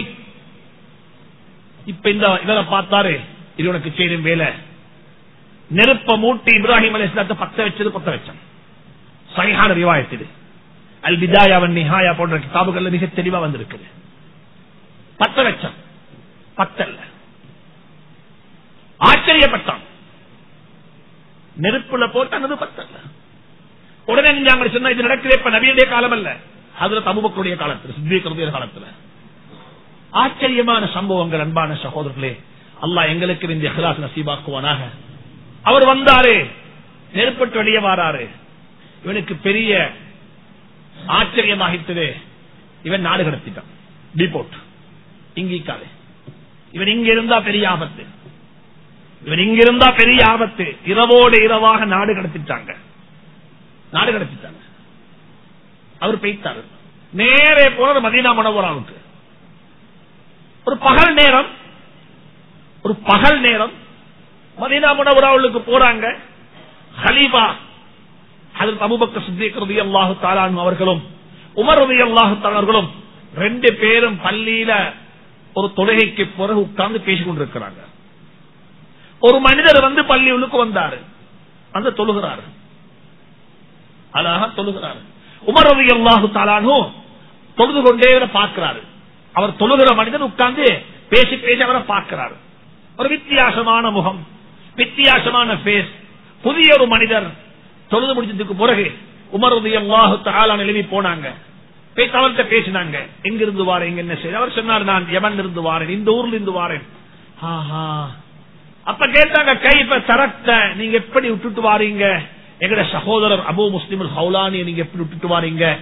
இப்ப இந்த இவரை பார்த்தாரு இது உனக்கு செய்யும் வேலை நெருப்ப மூட்டி இப்ராஹிம் அலி இஸ்லாத்தை பத்த வச்சது பத்த வச்சான் சரியான ரிவாயத்து இது அல் பிதாயாவன் நிஹாயா போன்ற கிதாபுகள்ல மிக தெளிவா வந்திருக்குது பத்த வச்சான் பத்தல்ல ஆச்சரியப்பட்டான் நெருப்புல போட்டானது பத்தல்ல உடனே நாங்கள் சொன்னா இது நடக்குது இப்ப நபியுடைய காலம் அல்ல அதுல தபுபக்குடைய காலத்துல சித்திகளுடைய காலத்துல ஆச்சரியமான சம்பவங்கள் அன்பான சகோதரர்களே அல்லாஹ் எங்களுக்கு இந்த இஹ்லாஸ் நசீபாக்குவானாக அவர் வந்தாரு நெருப்பட்டு வெளியே வாராரு இவனுக்கு பெரிய ஆச்சரியமாகிட்டது இவன் நாடு கடத்திட்டான் டிபோட் இங்கிக்காலே இவன் இங்க இருந்தா பெரிய ஆபத்து இவன் இங்க இருந்தா பெரிய ஆபத்து இரவோடு இரவாக நாடு கடத்திட்டாங்க நாடு கடத்திட்டாங்க அவர் பெய்த்தாரு நேரே போனது மதீனா மனோவராவுக்கு ஒரு பகல் நேரம் ஒரு பகல் நேரம் மதீனா முனவராவுக்கு போறாங்க ஹலீபா அதில் அபுபக்க சித்திக் ரதி அல்லாஹு தாலான் அவர்களும் உமர் ரதி அல்லாஹு அவர்களும் ரெண்டு பேரும் பள்ளியில ஒரு தொழுகைக்கு பிறகு உட்கார்ந்து பேசிக் கொண்டிருக்கிறாங்க ஒரு மனிதர் வந்து பள்ளி உள்ளுக்கு வந்தாரு வந்து தொழுகிறாரு அழகா தொழுகிறாரு உமர் ரதி அல்லாஹு தாலானு தொழுது கொண்டே இவரை பார்க்கிறாரு அவர் தொழுகிற மனிதன் உட்கார்ந்து பேசி பேசி அவரை பார்க்கிறாரு ஒரு வித்தியாசமான முகம் வித்தியாசமான பேஸ் புதிய ஒரு மனிதர் தொழுது முடிச்சதுக்கு பிறகு உமரது அல்லாஹு தாலா எழுதி போனாங்க பேசி அவர்கிட்ட பேசினாங்க எங்கிருந்து வாரேன் எங்க என்ன செய்ய அவர் சொன்னார் நான் எவன் இருந்து வாரேன் இந்த ஊர்ல இருந்து வாரேன் ஆஹா அப்ப கேட்டாங்க கைப்ப தரத்த நீங்க எப்படி விட்டுட்டு வாரீங்க எங்கட சகோதரர் அபு முஸ்லிம் ஹவுலானி நீங்க எப்படி விட்டுட்டு வாரீங்க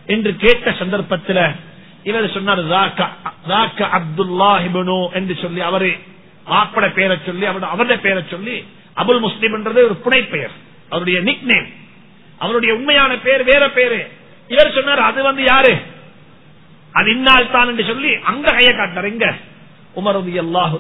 என்று கேட்ட சந்தர்ப்பத்தில் இவர் சொன்னார் அப்துல்லாஹிபனு என்று சொல்லி அவரு மாப்பட பேரை சொல்லி அவருடைய அவருடைய பேரை சொல்லி அபுல் முஸ்லிம் என்றது ஒரு புனை பெயர் அவருடைய நிக் நேம் அவருடைய உண்மையான பேர் வேற பேரு இவர் சொன்னார் அது வந்து யாரு அது இன்னால் தான் என்று சொல்லி அங்க கைய காட்டினார் இங்க உமரது அல்லாஹு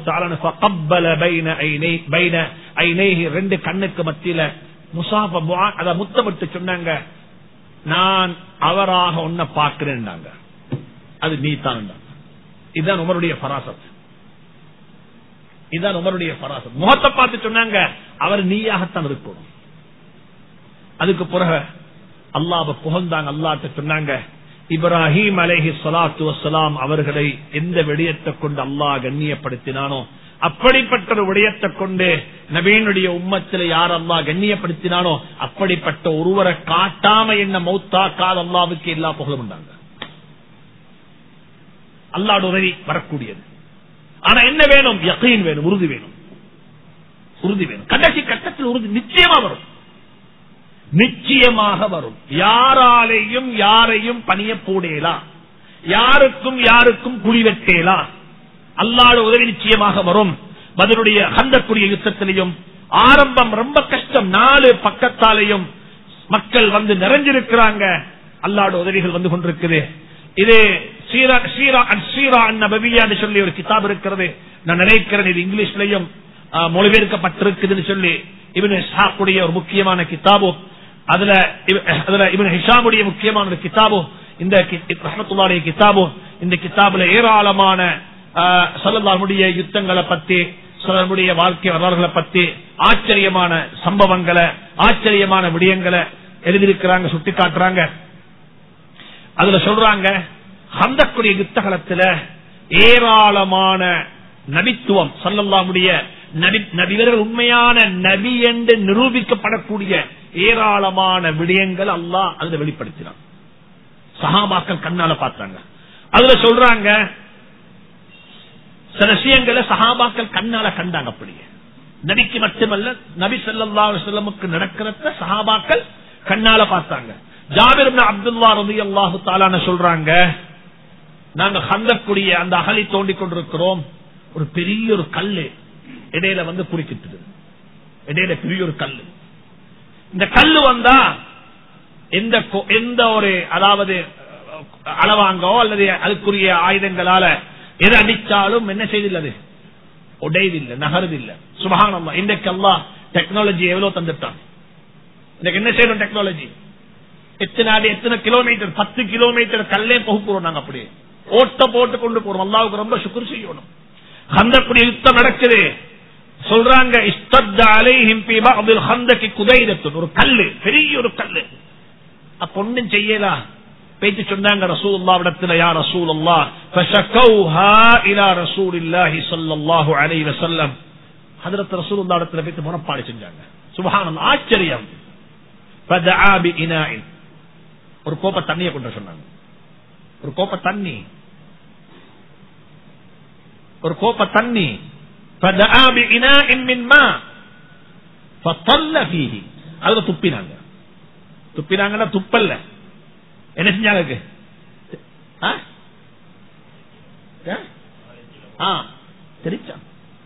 ரெண்டு கண்ணுக்கு மத்தியில முசாப அத முத்தமிட்டு சொன்னாங்க நான் அவராக ஒன்ன பார்க்கிறேன் அது நீ தான் இதுதான் உமருடைய பராசத் இதுதான் உமருடைய பராசத் முகத்தை பார்த்து சொன்னாங்க அவர் நீயாகத்தான் இருக்கணும் அதுக்கு பிறகு அல்லாஹ் புகழ்ந்தாங்க அல்லாட்ட சொன்னாங்க இப்ராஹிம் அலேஹி சலாத்து வசலாம் அவர்களை எந்த விடயத்தை கொண்டு அல்லாஹ் கண்ணியப்படுத்தினானோ அப்படிப்பட்ட ஒரு விடயத்தை கொண்டு நபீனுடைய உம்மத்தில் யார் அல்லா கண்ணியப்படுத்தினானோ அப்படிப்பட்ட ஒருவரை காட்டாம என்ன மௌத்தாக்காத அல்லாவுக்கு எல்லா புகழும் உண்டாங்க அல்லாட உதவி வரக்கூடியது ஆனா என்ன வேணும் யகைன் வேணும் உறுதி வேணும் உறுதி வேணும் கடைசி கட்டத்தில் உறுதி நிச்சயமா வரும் நிச்சயமாக வரும் யாராலையும் யாரையும் பணிய போடேலா யாருக்கும் யாருக்கும் குடிவெட்டேலா அல்லாட உதவி நிச்சயமாக வரும் பதிலுடைய கந்தக்குரிய யுத்தத்திலையும் ஆரம்பம் ரொம்ப கஷ்டம் நாலு பக்கத்தாலையும் மக்கள் வந்து நிறைஞ்சிருக்கிறாங்க அல்லாட உதவிகள் வந்து கொண்டிருக்குது இது சொல்லி ஒரு கிதாப் இருக்கிறது நான் நினைக்கிறேன் இது இங்கிலீஷ்லயும் மொழிபெயர்க்கப்பட்டிருக்குதுன்னு சொல்லி இவனு ஷாக்குடைய ஒரு முக்கியமான கிதாபோ அதுல அதுல இவன் ஹிஷாமுடைய முக்கியமான ஒரு கிதாபோ இந்த ரஹமத்துல்லாடைய கிதாபோ இந்த கிதாபுல ஏராளமான சல்லல்லாமுடைய யுத்தங்களை பத்தி சொல்லமுடைய வாழ்க்கை வரலாறுகளை பத்தி ஆச்சரியமான சம்பவங்களை ஆச்சரியமான விடயங்களை எழுதியிருக்கிறாங்க சுட்டி காட்டுறாங்க அதுல சொல்றாங்க ஹந்தக்குடைய யுத்தகலத்துல ஏராளமான நபித்துவம் சல்லல்லாமுடைய நபிவர்கள் உண்மையான நபி என்று நிரூபிக்கப்படக்கூடிய ஏராளமான விடயங்கள் அல்லாஹ் அதுல வெளிப்படுத்தினான் சகாபாக்கள் கண்ணால பார்த்தாங்க அதுல சொல்றாங்க சில விஷயங்களை சகாபாக்கள் கண்ணால கண்டாங்க அப்படியே நபிக்கு மட்டுமல்ல நபி சல்லா செல்லமுக்கு நடக்கிறத சகாபாக்கள் கண்ணால பார்த்தாங்க ஜாபிர் அப்துல்லா ரதி அல்லாஹு தாலான சொல்றாங்க நாங்க ஹந்தக்கூடிய அந்த அகலி தோண்டி கொண்டிருக்கிறோம் ஒரு பெரிய ஒரு கல்லு இடையில வந்து குறுக்கிட்டு இடையில பெரிய ஒரு கல்லு இந்த கல்லு வந்தா எந்த எந்த ஒரு அதாவது அளவாங்கோ அல்லது அதுக்குரிய ஆயுதங்களால எது அடிச்சாலும் என்ன செய்தில்லை உடையதில்லை நகருதில்லை சுபகானம்மா இன்றைக்கு அல்லா டெக்னாலஜி எவ்வளவு தந்துட்டான் இன்னைக்கு என்ன செய்யணும் டெக்னாலஜி எத்தனை அடி எத்தனை கிலோமீட்டர் பத்து கிலோமீட்டர் கல்லே போகிறோம் நாங்க அப்படியே ஓட்ட போட்டு கொண்டு போறோம் அல்லாவுக்கு ரொம்ப சுக்குர் செய்யணும் ஹந்தக்குடி யுத்தம் நடக்குது சொல்றாங்க ஒரு கல்லு பெரிய ஒரு கல்லு அப்ப ஒன்னும் செய்யலா பேச்சு சொன்னாங்க ரசூல்லாவிடத்துல யா ரசூல் அல்லா இலா ரசூல் இல்லாஹி சொல்லல்லாஹு அலை வசல்லம் ஹதரத் ரசூலுல்லா இடத்துல போயிட்டு முறப்பாடு செஞ்சாங்க சுபஹானம் ஆச்சரியம் ஒரு கோப்ப தண்ணியை கொண்டு சொன்னாங்க ஒரு கோப்ப தண்ணி ஒரு கோப்ப தண்ணி அதுல துப்பினாங்க துப்பினாங்கன்னா துப்பல்ல என்ன செஞ்சாங்க தெரிச்சான்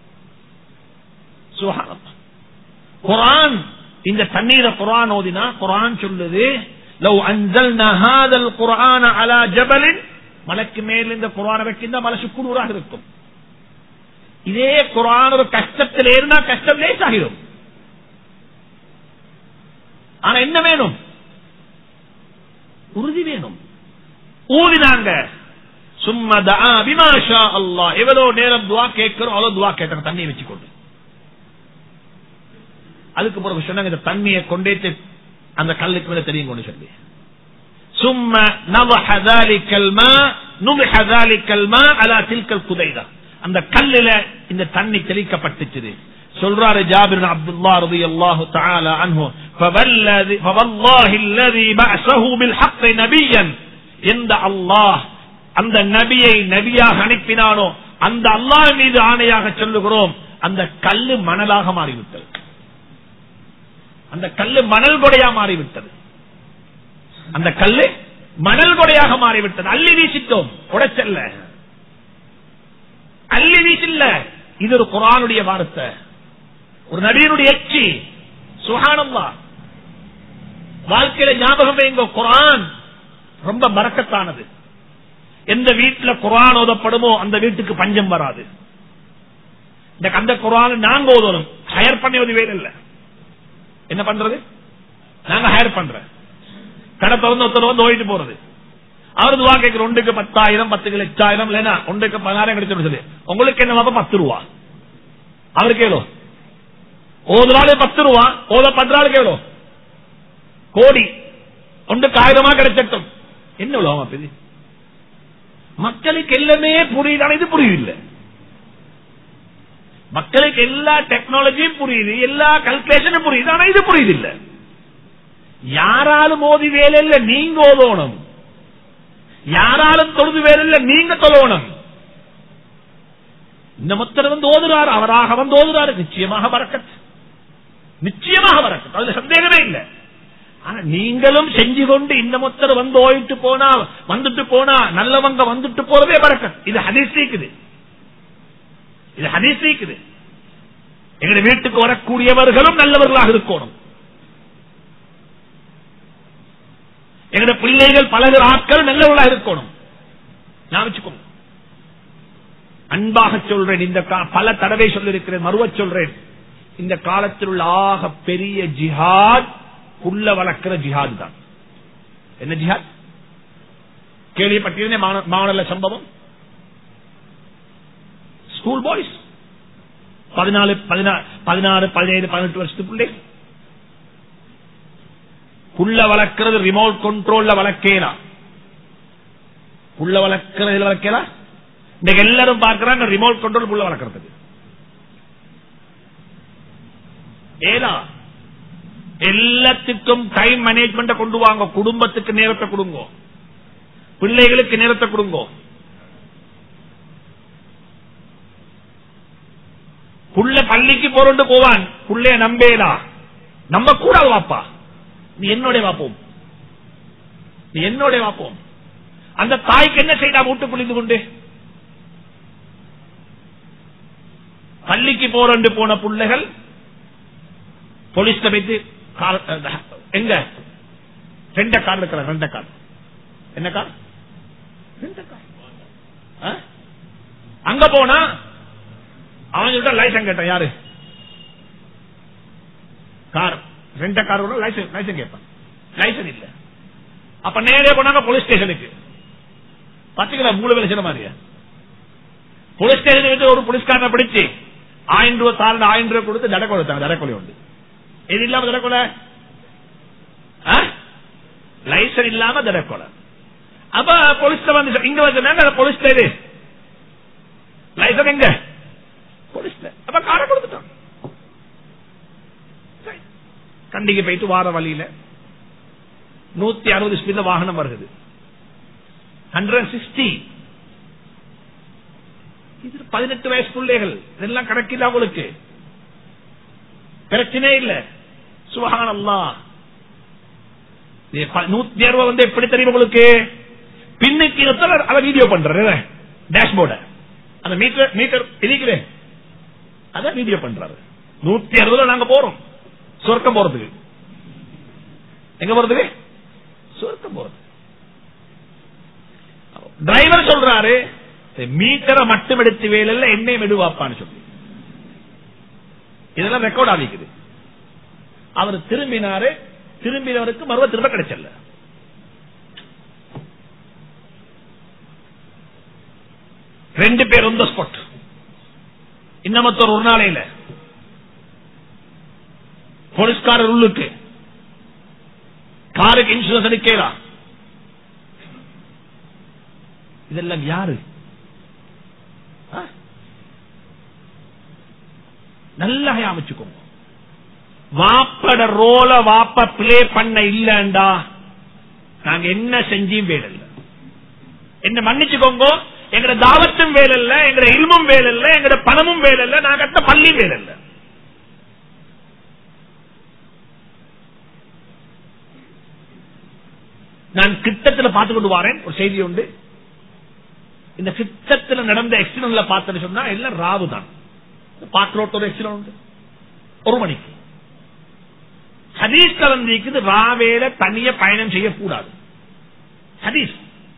குரான் இந்த தண்ணீரை குரான் ஓதினா குரான் சொல்லுது லவ் அஞ்சல் நஹாதல் குரான அலா ஜபலின் மலைக்கு மேல் இந்த குரான வைக்கின்ற மலை சுக்குநூறாக இருக்கும் இதே குரான் ஒரு கஷ்டத்தில் இருந்தா கஷ்டம் லேசாகிடும் ஆனா என்ன வேணும் உறுதி வேணும் ஊதினாங்க சும்மா அபிமாஷா அல்லா எவ்வளவு நேரம் துவா கேட்கிறோம் அவ்வளவு துவா கேட்டாங்க தண்ணியை வச்சுக்கொண்டு அதுக்கு பிறகு சொன்னாங்க இந்த தண்ணியை கொண்டே அந்த கல்லுக்கு மேல தெரியும் கொண்டு சொல்லி சும்மா நவஹதாலி கல்மா நுமிஹதாலி கல்மா அலா தில்கல் குதைதா அந்த கல்லுல இந்த தண்ணி தெளிக்கப்பட்டுச்சு சொல்றாரு ஜாபிர் அப்துல்லா ரதி அல்லாஹு தஆலா அன்ஹு فوالذي فوالله الذي بعثه بالحق نبيا எந்த அல்லாஹ் அந்த நபியை நபியாக அனுப்பினானோ அந்த அல்லாஹ் மீது ஆணையாக சொல்லுகிறோம் அந்த கல்லு மணலாக மாறிவிட்டது அந்த கல்லு மணல் கொடையா மாறிவிட்டது அந்த கல்லு மணல் கொடையாக மாறிவிட்டது அள்ளி வீசிட்டோம் உடைச்சல்ல அள்ளி வீசில்ல இது ஒரு குரானுடைய வார்த்தை ஒரு நடிகனுடைய எச்சி சுகானம்மா வாழ்க்கையில ஞாபகம் வைங்க குரான் ரொம்ப பறக்கத்தானது எந்த வீட்டுல குரான் ஓதப்படுமோ அந்த வீட்டுக்கு பஞ்சம் வராது இந்த அந்த குரான் நாங்க ஓதணும் ஹயர் பண்ணி உதவி இல்ல என்ன பண்றது நாங்க ஹயர் பண்றோம் கடை திறந்து ஒருத்தர் வந்து ஓடிட்டு போறது அவரு துவா கேட்கிற ஒன்றுக்கு பத்தாயிரம் பத்துக்கு லட்சாயிரம் இல்லைன்னா ஒன்றுக்கு பதினாயிரம் கிடைச்சு உங்களுக்கு என்ன லாபம் பத்து ரூபா அவருக்கு எவ்வளோ ஓதுறாள் பத்து ரூபா ஓத பத்து எவ்வளோ கோடி ஒன்றுக்கு ஆயிரமா கிடைச்சட்டும் என்ன உலகம் பெரிய மக்களுக்கு எல்லாமே புரியுது ஆனா இது புரியுது மக்களுக்கு எல்லா டெக்னாலஜியும் புரியுது எல்லா கல்குலேஷனும் புரியுது ஆனா இது புரியுது இல்ல யாராலும் மோதி வேலை இல்ல நீங்க ஓதணும் யாராலும் தொழுது வேலை இல்ல நீங்க தொழணும் இந்த மொத்தர் வந்து ஓதுறாரு அவராக வந்து ஓதுறாரு நிச்சயமாக வரக்கத் நிச்சயமாக வரக்கத் அதுல சந்தேகமே இல்லை ஆனா நீங்களும் செஞ்சு கொண்டு இந்த மொத்தர் வந்து ஓயிட்டு போனா வந்துட்டு போனா நல்லவங்க வந்துட்டு போறதே பறக்கத் இது ஹதீசிக்குது இது ஹதீசிக்குது எங்களுடைய வீட்டுக்கு வரக்கூடியவர்களும் நல்லவர்களாக இருக்கணும் எங்களுடைய பிள்ளைகள் பழகிற ஆட்கள் நல்லவர்களாக இருக்கணும் நான் வச்சுக்கோங்க அன்பாக சொல்றேன் இந்த கா- பல தடவை சொல்லிருக்கிறேன் மறுவ சொல்றேன் இந்த காலத்தில் உள்ள ஆக பெரிய ஜிஹாத் புல்ல வளர்க்கிற ஜிஹாத் தான் என்ன ஜிஹாத் கேள்விப்பட்டிருந்தே மாவட்ட சம்பவம் ஸ்கூல் பாய்ஸ் பதினாலு பதினாறு பதினாறு பதினேழு பதினெட்டு வருஷத்து பிள்ளை புல்ல வளர்க்கிறது ரிமோட் கண்ட்ரோல்ல வளர்க்கலாம் புல்ல வளர்க்கிறது வளர்க்கலாம் இன்னைக்கு எல்லாரும் பார்க்கிறாங்க ரிமோட் கண்ட்ரோல் புல்ல வளர்க்கறதுக்கு ஏலா எல்லாத்துக்கும் டைம் மேனேஜ்மெண்ட் கொண்டு வாங்க குடும்பத்துக்கு நேரத்தை கொடுங்க பிள்ளைகளுக்கு நேரத்தை கொடுங்க புள்ள பள்ளிக்கு போறோண்டு போவான் புள்ளைய நம்பேலா நம்ப கூடாது வாப்பா நீ என்னோட வாப்போம் நீ என்னோட வாப்போம் அந்த தாய்க்கு என்ன செய்தா வீட்டு புளிந்து கொண்டு பள்ளிக்கு போறண்டு போன பிள்ளைகள் போலீஸ் வைத்து கார் அஹ், எங்க ரெண்ட கார் இருக்கிற ரெண்ட கார் என்ன கார் ரெண்ட கார் ஆ? அங்க போனா அவன் சொல்லிட்ட லைசன் கேட்டான் யாரு கார் ரெண்ட கார் லைசன் லைசன் கேட்பான் லைசன் இல்ல அப்ப நேரே போனாங்க போலீஸ் ஸ்டேஷனுக்கு பாத்தீங்களா மூணு வேலை செய்யற மாதிரியா போலீஸ் ஸ்டேஷன் ஒரு போலீஸ்காரனை பிடிச்சு ஆயிரம் ரூபாய் தாரன் ஆயிரம் ரூபாய் கொடுத்து தடை கொடுத்தாங்க தடை உண்டு இது இல்லாம தடை லைசன் இல்லாம தடை அப்ப போலீஸ் வந்து இங்க வந்து போலீஸ் இது லைசன் எங்க போலீஸ்ல அப்ப காரை கொடுத்துட்டான் சரி. கண்டிக்கு போயிட்டு வார வழியில நூத்தி அறுபது ஸ்பீட்ல வாகனம் வருகிறது ஹண்ட்ரட் சிக்ஸ்டி இது பதினெட்டு வயசு பிள்ளைகள் இதெல்லாம் கணக்கில்ல அவங்களுக்கு பிரச்சனை இல்ல சுபஹான் அல்லா நூத்தி அறுபது வந்து எப்படி தெரியும் உங்களுக்கு பின்னுக்கு ஒருத்தர் அதை வீடியோ பண்றாரு டேஷ்போர்ட அந்த மீட்டர் மீட்டர் இருக்கிறேன் அதான் வீடியோ பண்றாரு நூத்தி அறுபதுல நாங்க போறோம் சொர்க்கம் போறதுக்கு எங்க போறதுக்கு சொர்க்கம் போறது டிரைவர் சொல்றாரு மீட்டரை மட்டும் எடுத்து வேலையில என்னை மெடுவாப்பான்னு சொல்லி இதெல்லாம் ரெக்கார்ட் ஆகிக்குது அவர் திரும்பினாரு திரும்பினவருக்கு மறுவ திரும்ப கிடைச்சல ரெண்டு பேர் ஒந்த ஸ்பாட் இன்னமத்தோர் ஒரு நாளையில போலீஸ்காரர் உள்ளுக்கு காருக்கு இன்சூரன்ஸ் எடுக்கலாம் இதெல்லாம் யாரு ஆ? நல்லா அமைச்சுக்கோங்க வாப்பட ரோல வாப்ப பிளே பண்ண இல்லண்டா நாங்க என்ன செஞ்சும் வேலை என்ன மன்னிச்சுக்கோங்க எங்கட தாவத்தும் வேலை இல்ல எங்கட இல்மும் வேலை இல்ல எங்கட பணமும் வேலை இல்ல நான் கட்ட பள்ளியும் வேலை இல்ல நான் கிட்டத்துல பார்த்து கொண்டு வரேன் ஒரு செய்தி உண்டு இந்த கிட்டத்துல நடந்த எக்ஸிடென்ட்ல பார்த்தேன்னு சொன்னா எல்லாம் ராவு தான் பாக்ரோட்டோட எக்ஸிடென்ட் உண்டு ஒரு மணிக்கு ஹதீஸ் கலந்திக்குது ராவேல தனிய பயணம் செய்யக்கூடாது ஹதீஸ்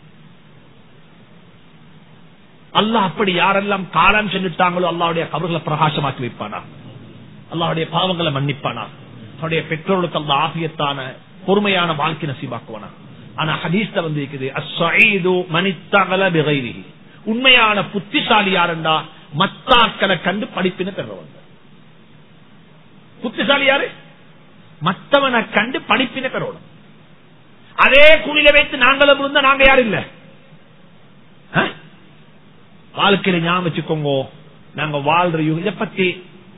அல்லாஹ் அப்படி யாரெல்லாம் காலம் சென்றுட்டாங்களோ அல்லாவுடைய கபர்களை பிரகாசமாக்கி வைப்பானா அல்லாவுடைய பாவங்களை மன்னிப்பானா அவருடைய பெற்றோர்களுக்கு அந்த ஆகியத்தான பொறுமையான வாழ்க்கை நசீபாக்குவானா ஆனா ஹதீஸ்ல வந்து இருக்குது அஸ்ஸஈது மனித்தகல பிகைரிஹி உண்மையான புத்திசாலி யாருண்டா மத்தாக்களை கண்டு படிப்பின பெறவங்க புத்திசாலி யாரு மத்தவனை கண்டு படிப்பின பெறணும் அதே குழியில வைத்து நாங்களும் இருந்தா நாங்க யாரும் இல்ல ஆ? வாழ்க்கையில ஞாபகம் வச்சுக்கோங்க நாங்க வாழ்ற யுகம் இதை பத்தி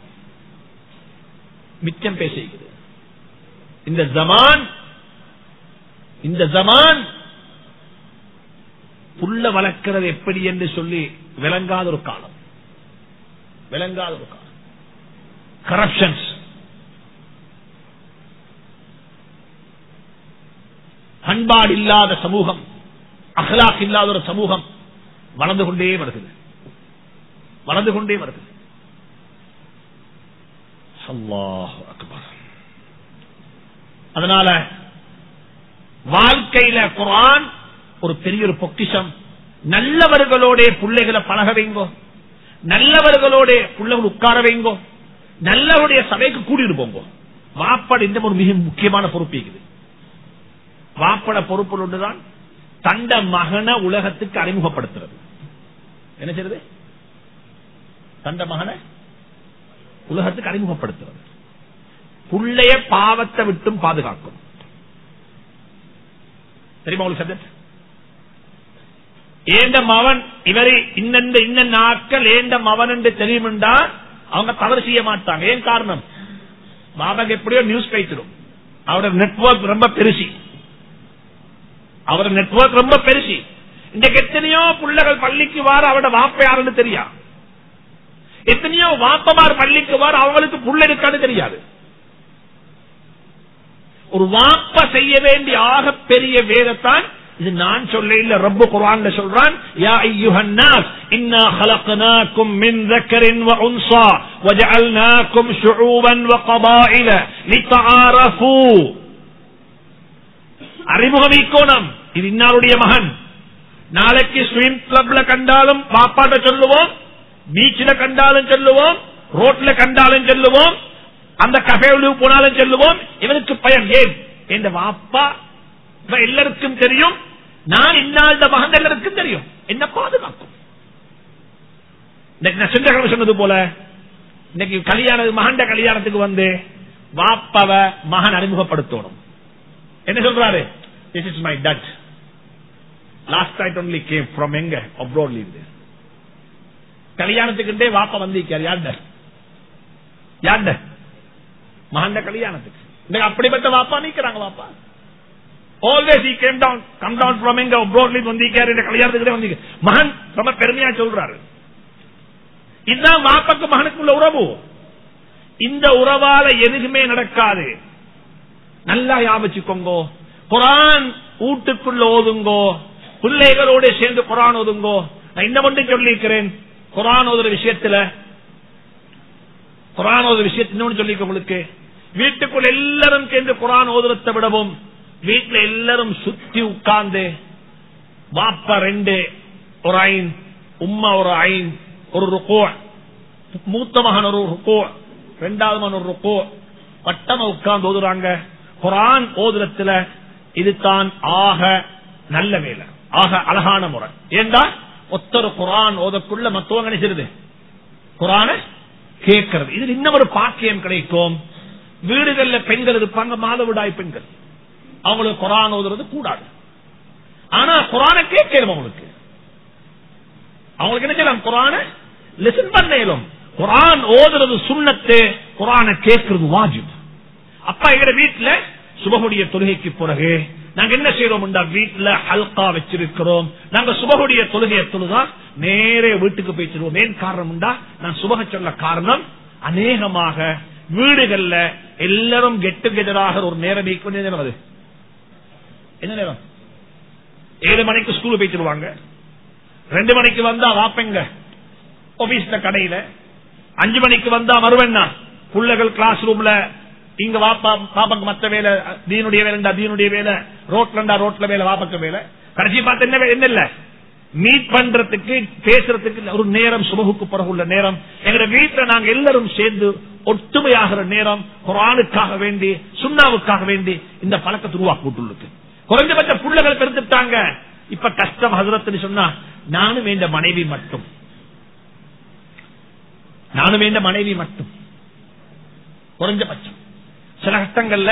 மிச்சம் பேசிக்குது இந்த ஜமான் இந்த ஜமான் புல்ல வளர்க்கிறது எப்படி என்று சொல்லி விளங்காத ஒரு காலம் விளங்காத ஒரு காலம் கரப்ஷன்ஸ் பண்பாடு இல்லாத சமூகம் அகலாக் இல்லாத ஒரு சமூகம் வளர்ந்து கொண்டே வருகிறது வளர்ந்து கொண்டே வருகிறது அல்லாஹு அக்பர் அதனால வாழ்க்கையில குரான் ஒரு பெரிய ஒரு பொக்கிஷம் நல்லவர்களோட பிள்ளைகளை பழக வைங்கோ நல்லவர்களோட பிள்ளைகள் உட்கார வைங்கோ நல்லவருடைய சபைக்கு கூட்டிட்டு போங்கோ வாப்பட இந்த ஒரு மிக முக்கியமான பொறுப்பு இருக்குது வாப்பட பொறுப்பு ஒன்றுதான் தண்ட மகன உலகத்துக்கு அறிமுகப்படுத்துறது என்ன செய்யறது தண்ட மகனை உலகத்துக்கு அறிமுகப்படுத்துறது புள்ளைய பாவத்தை விட்டும் பாதுகாக்கும் தெரியுமா உங்களுக்கு சப்ஜெக்ட் ஏண்ட மவன் இவரை இன்னெந்த இன்ன நாட்கள் ஏண்ட மவன் என்று தெரியுமெண்டா அவங்க தவறு செய்ய மாட்டாங்க ஏன் காரணம் பாபாக்கு எப்படியோ நியூஸ் பேசிடும் அவரோட நெட்வொர்க் ரொம்ப பெருசி அவரோட நெட்வொர்க் ரொம்ப பெருசி இன்றைக்கு எத்தனையோ பிள்ளைகள் பள்ளிக்கு வார அவரோட வாப்ப யாருன்னு தெரியா எத்தனையோ வாப்பமார் பள்ளிக்கு வார அவங்களுக்கு புள்ள இருக்கான்னு தெரியாது ஒரு வாப்ப செய்ய வேண்டிய ஆக பெரிய வேதத்தான் இது நான் சொல்ல இல்ல ரப்பு குர்ஆன்ல சொல்றான் யா அய்யுஹன் நாஸ் இன்னா خلقناكم من ذكر وانثى وجعلناكم شعوبا وقبائل لتعارفوا அறிமுகமிக்கோணம் இது இன்னாருடைய மகன் நாளைக்கு ஸ்விம் கிளப்ல கண்டாலும் பாப்பாட்ட சொல்லுவோம் பீச்சில் கண்டாலும் சொல்லுவோம் ரோட்ல கண்டாலும் சொல்லுவோம் அந்த கஃபேவில் போனாலும் சொல்லுவோம் இவனுக்கு பயம் ஏன் என்ற வாப்பா இவன் எல்லாருக்கும் தெரியும் நான் இன்னாத மகன் எல்லாருக்கும் தெரியும் என்ன பாதுகாக்கும் இன்னைக்கு நான் சென்ற கிழமை சொன்னது போல இன்னைக்கு கல்யாண மகண்ட கல்யாணத்துக்கு வந்து வாப்பாவ மகன் அறிமுகப்படுத்தணும் என்ன சொல்றாரு this is my dad last night only came from எங்க அப்ரோட் லீவ் கல்யாணத்துக்குண்டே வாப்பா வந்திருக்காரு யார்ட யார்ட மகண்ட கல்யாணத்துக்கு இன்னைக்கு அப்படிப்பட்ட வாப்பா நிக்கிறாங்க வாப்பா always he came down come down from எங்க abroad ல வந்திருக்காரு இந்த கல்யாணத்துக்கு வந்தீங்க மகன் ரொம்ப பெருமையா சொல்றாரு இதுதான் வாப்பாக்கு மகனுக்குள்ள உறவு இந்த உறவால எதுவுமே நடக்காது நல்லா யாபச்சுக்கோங்கோ குரான் வீட்டுக்குள்ள ஓதுங்கோ பிள்ளைகளோட சேர்ந்து குரான் ஓதுங்கோ நான் இந்த மட்டும் சொல்லியிருக்கிறேன் குரான் ஓதுற விஷயத்துல குரான் ஓதுற விஷயத்துல இன்னொன்னு சொல்லிக்க உங்களுக்கு வீட்டுக்குள்ள எல்லாரும் சேர்ந்து குரான் ஓதுறத்தை விடவும் வீட்டுல எல்லாரும் சுத்தி உட்கார்ந்து வாப்பா ரெண்டு ஒரு ஐன் உம்மா ஒரு ஐன் ஒரு ருக்கோ மூத்த மகன் ஒரு ருக்கோ ரெண்டாவது மகன் ஒரு ருக்கோ வட்டமா உட்கார்ந்து ஓதுறாங்க குரான் ஓதுறத்துல இதுதான் ஆக நல்ல வேலை ஆக அழகான முறை ஏண்டா ஒத்தர் குரான் ஓதக்குள்ள மத்தவங்க நினைச்சிருது குரான கேட்கறது இது இன்னும் ஒரு பாக்கியம் கிடைக்கும் வீடுகள்ல பெண்கள் இருப்பாங்க மாதவிடாய் பெண்கள் அவங்களுக்கு குரான் ஓதுறது கூடாது ஆனா குரான கேட்கணும் அவங்களுக்கு அவங்களுக்கு என்ன செய்யலாம் குரான லிசன் பண்ணலும் குரான் ஓதுறது சுண்ணத்து குரான கேட்கறது வாஜிப் அப்பா எங்க வீட்டுல சுபகுடைய தொழுகைக்கு பிறகு நாங்க என்ன செய்யறோம் வீட்டுல ஹல்கா வச்சிருக்கிறோம் நாங்க சுபகுடைய தொழுகையை தொழுதா நேரே வீட்டுக்கு போயிச்சிருவோம் ஏன் காரணம் நான் சுபக சொல்ல காரணம் அநேகமாக வீடுகள்ல எல்லாரும் கெட் டுகெதராக ஒரு நேரம் அது என்ன நேரம் ஏழு மணிக்கு ஸ்கூல் போயிட்டுருவாங்க ரெண்டு மணிக்கு வந்தா வாப்பெங்க ஆபீஸ்ல கடையில அஞ்சு மணிக்கு வந்தா மறுவண்ணா பிள்ளைகள் கிளாஸ் ரூம்ல இங்க வாப்பா பாப்பாக்கு மத்த வேலை தீனுடைய வேலை தீனுடைய வேலை ரோட்லண்டா ரோட்ல வேலை வாப்பாக்கு வேலை கடைசி பார்த்து என்ன வே- என்ன இல்ல மீட் பண்றதுக்கு பேசுறதுக்கு ஒரு நேரம் சுபகுக்கு பிறகு உள்ள நேரம் எங்க வீட்டுல நாங்க எல்லாரும் சேர்ந்து ஒற்றுமையாகிற நேரம் குரானுக்காக வேண்டி சுண்ணாவுக்காக வேண்டி இந்த பழக்கத்தை உருவாக்கிட்டுள்ளது குறைஞ்சபட்ச புள்ளைகள் பெருந்துட்டாங்க இப்ப கஷ்டம் ஹசரத்துன்னு சொன்னா நானும் இந்த மனைவி மட்டும் நானும் இந்த மனைவி மட்டும் குறைஞ்சபட்சம் சில கஷ்டங்கள்ல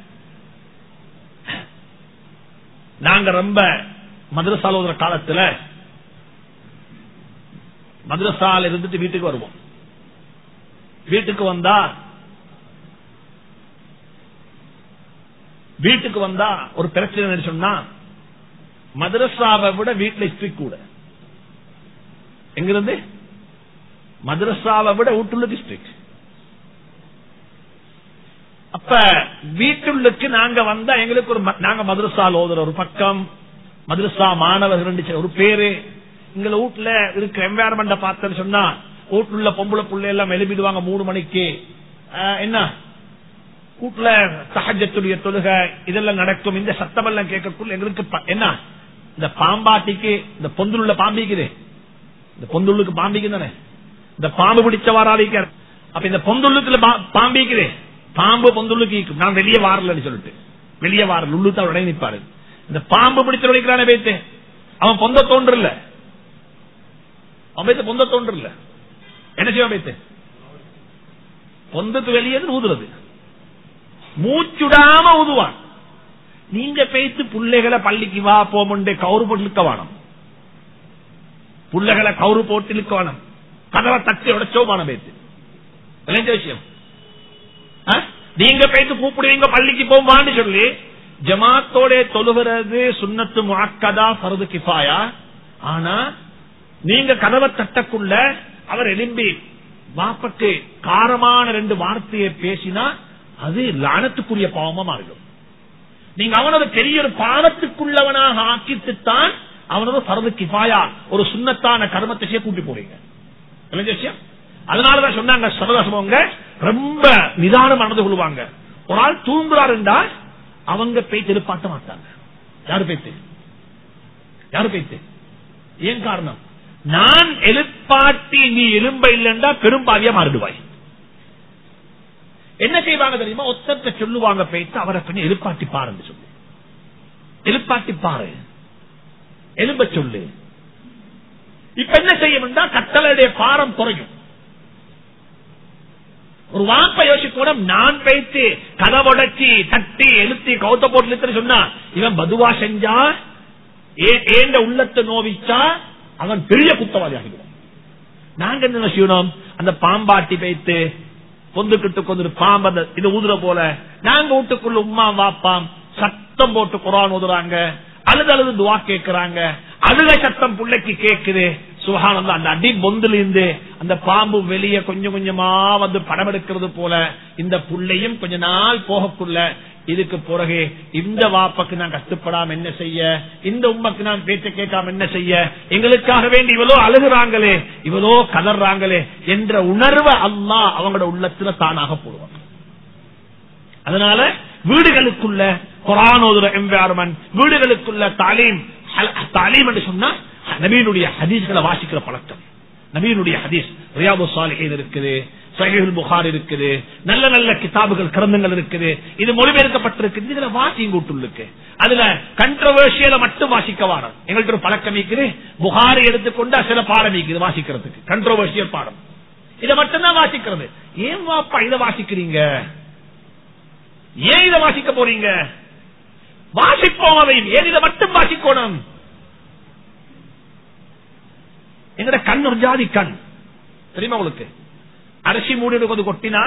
நாங்க ரொம்ப மதுரசால ஓதுற காலத்துல மதுரசால இருந்துட்டு வீட்டுக்கு வருவோம் வீட்டுக்கு வந்தா வீட்டுக்கு வந்தா ஒரு பிரச்சனை சொன்னா மதரசாவை விட வீட்டுல ஸ்ட்ரிக் கூட எங்கிருந்து மதரசாவை விட வீட்டுள்ள ஸ்ட்ரிக் அப்ப வீட்டுள்ளுக்கு நாங்க வந்தா எங்களுக்கு ஒரு ம- நாங்க மதரசால ஓதுற ஒரு பக்கம் மதரசா மாணவர்கள் ரெண்டு சே- ஒரு பேரு எங்க வீட்டுல இருக்கிற என்வாரன்மெண்ட பார்த்தேன்னு சொன்னா வீட்டுள்ள பொம்பளை புள்ளை எல்லாம் எழுப்பிடுவாங்க மூணு மணிக்கு ஆஹ், என்ன வீட்டுல சஹஜத்துடைய தொழுகை இதெல்லாம் நடக்கும் இந்த சத்தமெல்லாம் கேட்கக்குள்ள எங்களுக்கு ப- என்ன இந்த பாம்பாட்டிக்கு இந்த பொந்துள்ள பாம்பிக்குது இந்த பொந்துள்ளுக்கு பாம்பிக்கு தானே இந்த பாம்பு பிடிச்ச வாராதிக்க அப்ப இந்த பொந்துள்ளுக்குள்ள பா- பாம்பிக்குது பாம்பு பொந்துள்ளுக்கு ஈக்கும். நான் வெளியே வாரலன்னு சொல்லிட்டு வெளியே வாரல் உள்ளு தான் உடனே நிப்பாரு இந்த பாம்பு பிடிச்ச உடைக்கிறானே பேத்து அவன் பொந்த தோன்று இல்ல அவன் பேத்து பொந்த தோன்று இல்ல என்ன செய்வான் பேத்து பொந்தத்து வெளியே ஊதுறது மூச்சுடாம ஊதுவான் நீங்க பேத்து புள்ளைகளை பள்ளிக்கு வா போமுண்டே கவுரு போட்டு இழுக்க வேணும் புள்ளைகளை கவுரு போட்டு இழுக்க வேணும் கதவை தட்டி உடைச்சோ வானம் பேத்து விளைஞ்ச விஷயம் ஆ? நீங்க பேத்து கூப்பிடுவீங்க பள்ளிக்கு போவான்னு சொல்லி ஜமாத்தோட தொழுகிறது சுண்ணத்து முழக்கதா பருது கிஃபாயா ஆனா நீங்க கதவை தட்டக்குள்ள அவர் எலும்பி வாப்பக்கு காரமான ரெண்டு வார்த்தையை பேசினா அது லானத்துக்குரிய பாவமா மாறிடும் நீங்க அவனது பெரிய ஒரு பாவத்துக்குள்ளவனாக ஆக்கிட்டுத்தான் அவனது பரது கிஃபாயா ஒரு சுண்ணத்தான கர்மத்தை செய்ய கூட்டி போறீங்க விளங்கிய விஷயம்? அதனாலதான் சொன்னாங்க சரதசமங்க ரொம்ப நிதானம் நடந்து கொள்வாங்க ஒரு ஆள் தூங்குறாருண்டா அவங்க பேச்சு எதிர்பார்க்க மாட்டாங்க யாரு பேச்சு யாரு பேச்சு ஏன் காரணம் நான் எழுப்பாட்டி நீ எலும்ப இல்லைண்டா பெரும்பாவியா மாறிடுவாய் என்ன செய்வாங்க தெரியுமா ஒத்தத்தை சொல்லுவாங்க பேச்சு அவரை கொஞ்சம் எழுப்பாட்டி பாருன்னு சொல்லி எழுப்பாட்டி பாரு எலும்ப சொல்லு இப்ப என்ன செய்யும்னா கட்டளையுடைய பாரம் குறையும் ஒரு வாப்ப யோசிக்கூட நான் பேச்சு கதவுடைச்சி தட்டி எழுத்தி கௌத்த போட்டு இழுத்துன்னு சொன்னா இவன் பதுவா செஞ்சா ஏ- ஏண்ட உள்ளத்தை நோவிச்சா அவன் பெரிய குத்தவாளி ஆகிடுவான் நாங்க என்ன செய்யணும் அந்த பாம்பாட்டி பேத்து பொந்துக்கிட்டு கொண்டு பாம்பு அந்த இது ஊதுற போல நாங்க வீட்டுக்குள்ள உமா வாப்பாம் சத்தம் போட்டு குரான் ஊதுறாங்க அழுது அழுது துவா கேட்கிறாங்க அழுக சத்தம் பிள்ளைக்கு கேக்குது சுகானந்தம் அந்த அடி பொந்துல இருந்து அந்த பாம்பு வெளியே கொஞ்சம் கொஞ்சமா வந்து படம் எடுக்கிறது போல இந்த புள்ளையும் கொஞ்ச நாள் போகக்குள்ள இதுக்கு பிறகு இந்த வாப்பக்கு நான் கஷ்டப்படாம என்ன செய்ய இந்த உம்மக்கு நான் பேச்ச கேட்காம என்ன செய்ய எங்களுக்காக வேண்டி இவ்வளோ அழுகுறாங்களே இவ்வளோ கதறாங்களே என்ற உணர்வை அல்லாஹ் அவங்களோட உள்ளத்துல தானாக போடுவாங்க அதனால வீடுகளுக்குள்ள குரானோதுர என்வாரன்மெண்ட் வீடுகளுக்குள்ள தாலீம் ஹல்- தாலீம் என்று சொன்னா நபீனுடைய ஹதீஸ்களை வாசிக்கிற பழக்கம் நபீனுடைய ஹதீஸ் ரியாபு சாலிஹீன் இருக்குது சஹீஹுல் புகார் இருக்குது நல்ல நல்ல கிதாபுகள் கிரந்தங்கள் இருக்குது இது மொழிபெயர்க்கப்பட்டிருக்கு இதுல வாசிங்க விட்டுள்ளுக்கு அதுல கண்ட்ரவர்ஷியல மட்டும் வாசிக்க வாரம் எங்கள்கிட்ட ஒரு பழக்கம் இருக்குது புகாரை எடுத்துக்கொண்டு சில பாடம் இருக்குது வாசிக்கிறதுக்கு கண்ட்ரோவர்ஷியல் பாடம் இதை மட்டும்தான் வாசிக்கிறது ஏன் வாப்பா இதை வாசிக்கிறீங்க ஏன் இதை வாசிக்க போறீங்க வாசிப்போம் அதையும் ஏன் இதை மட்டும் வாசிக்கணும் எங்கட கண் ஒரு ஜாதி கண் தெரியுமா உங்களுக்கு அரிசி மூடி கொஞ்சம் கொட்டினா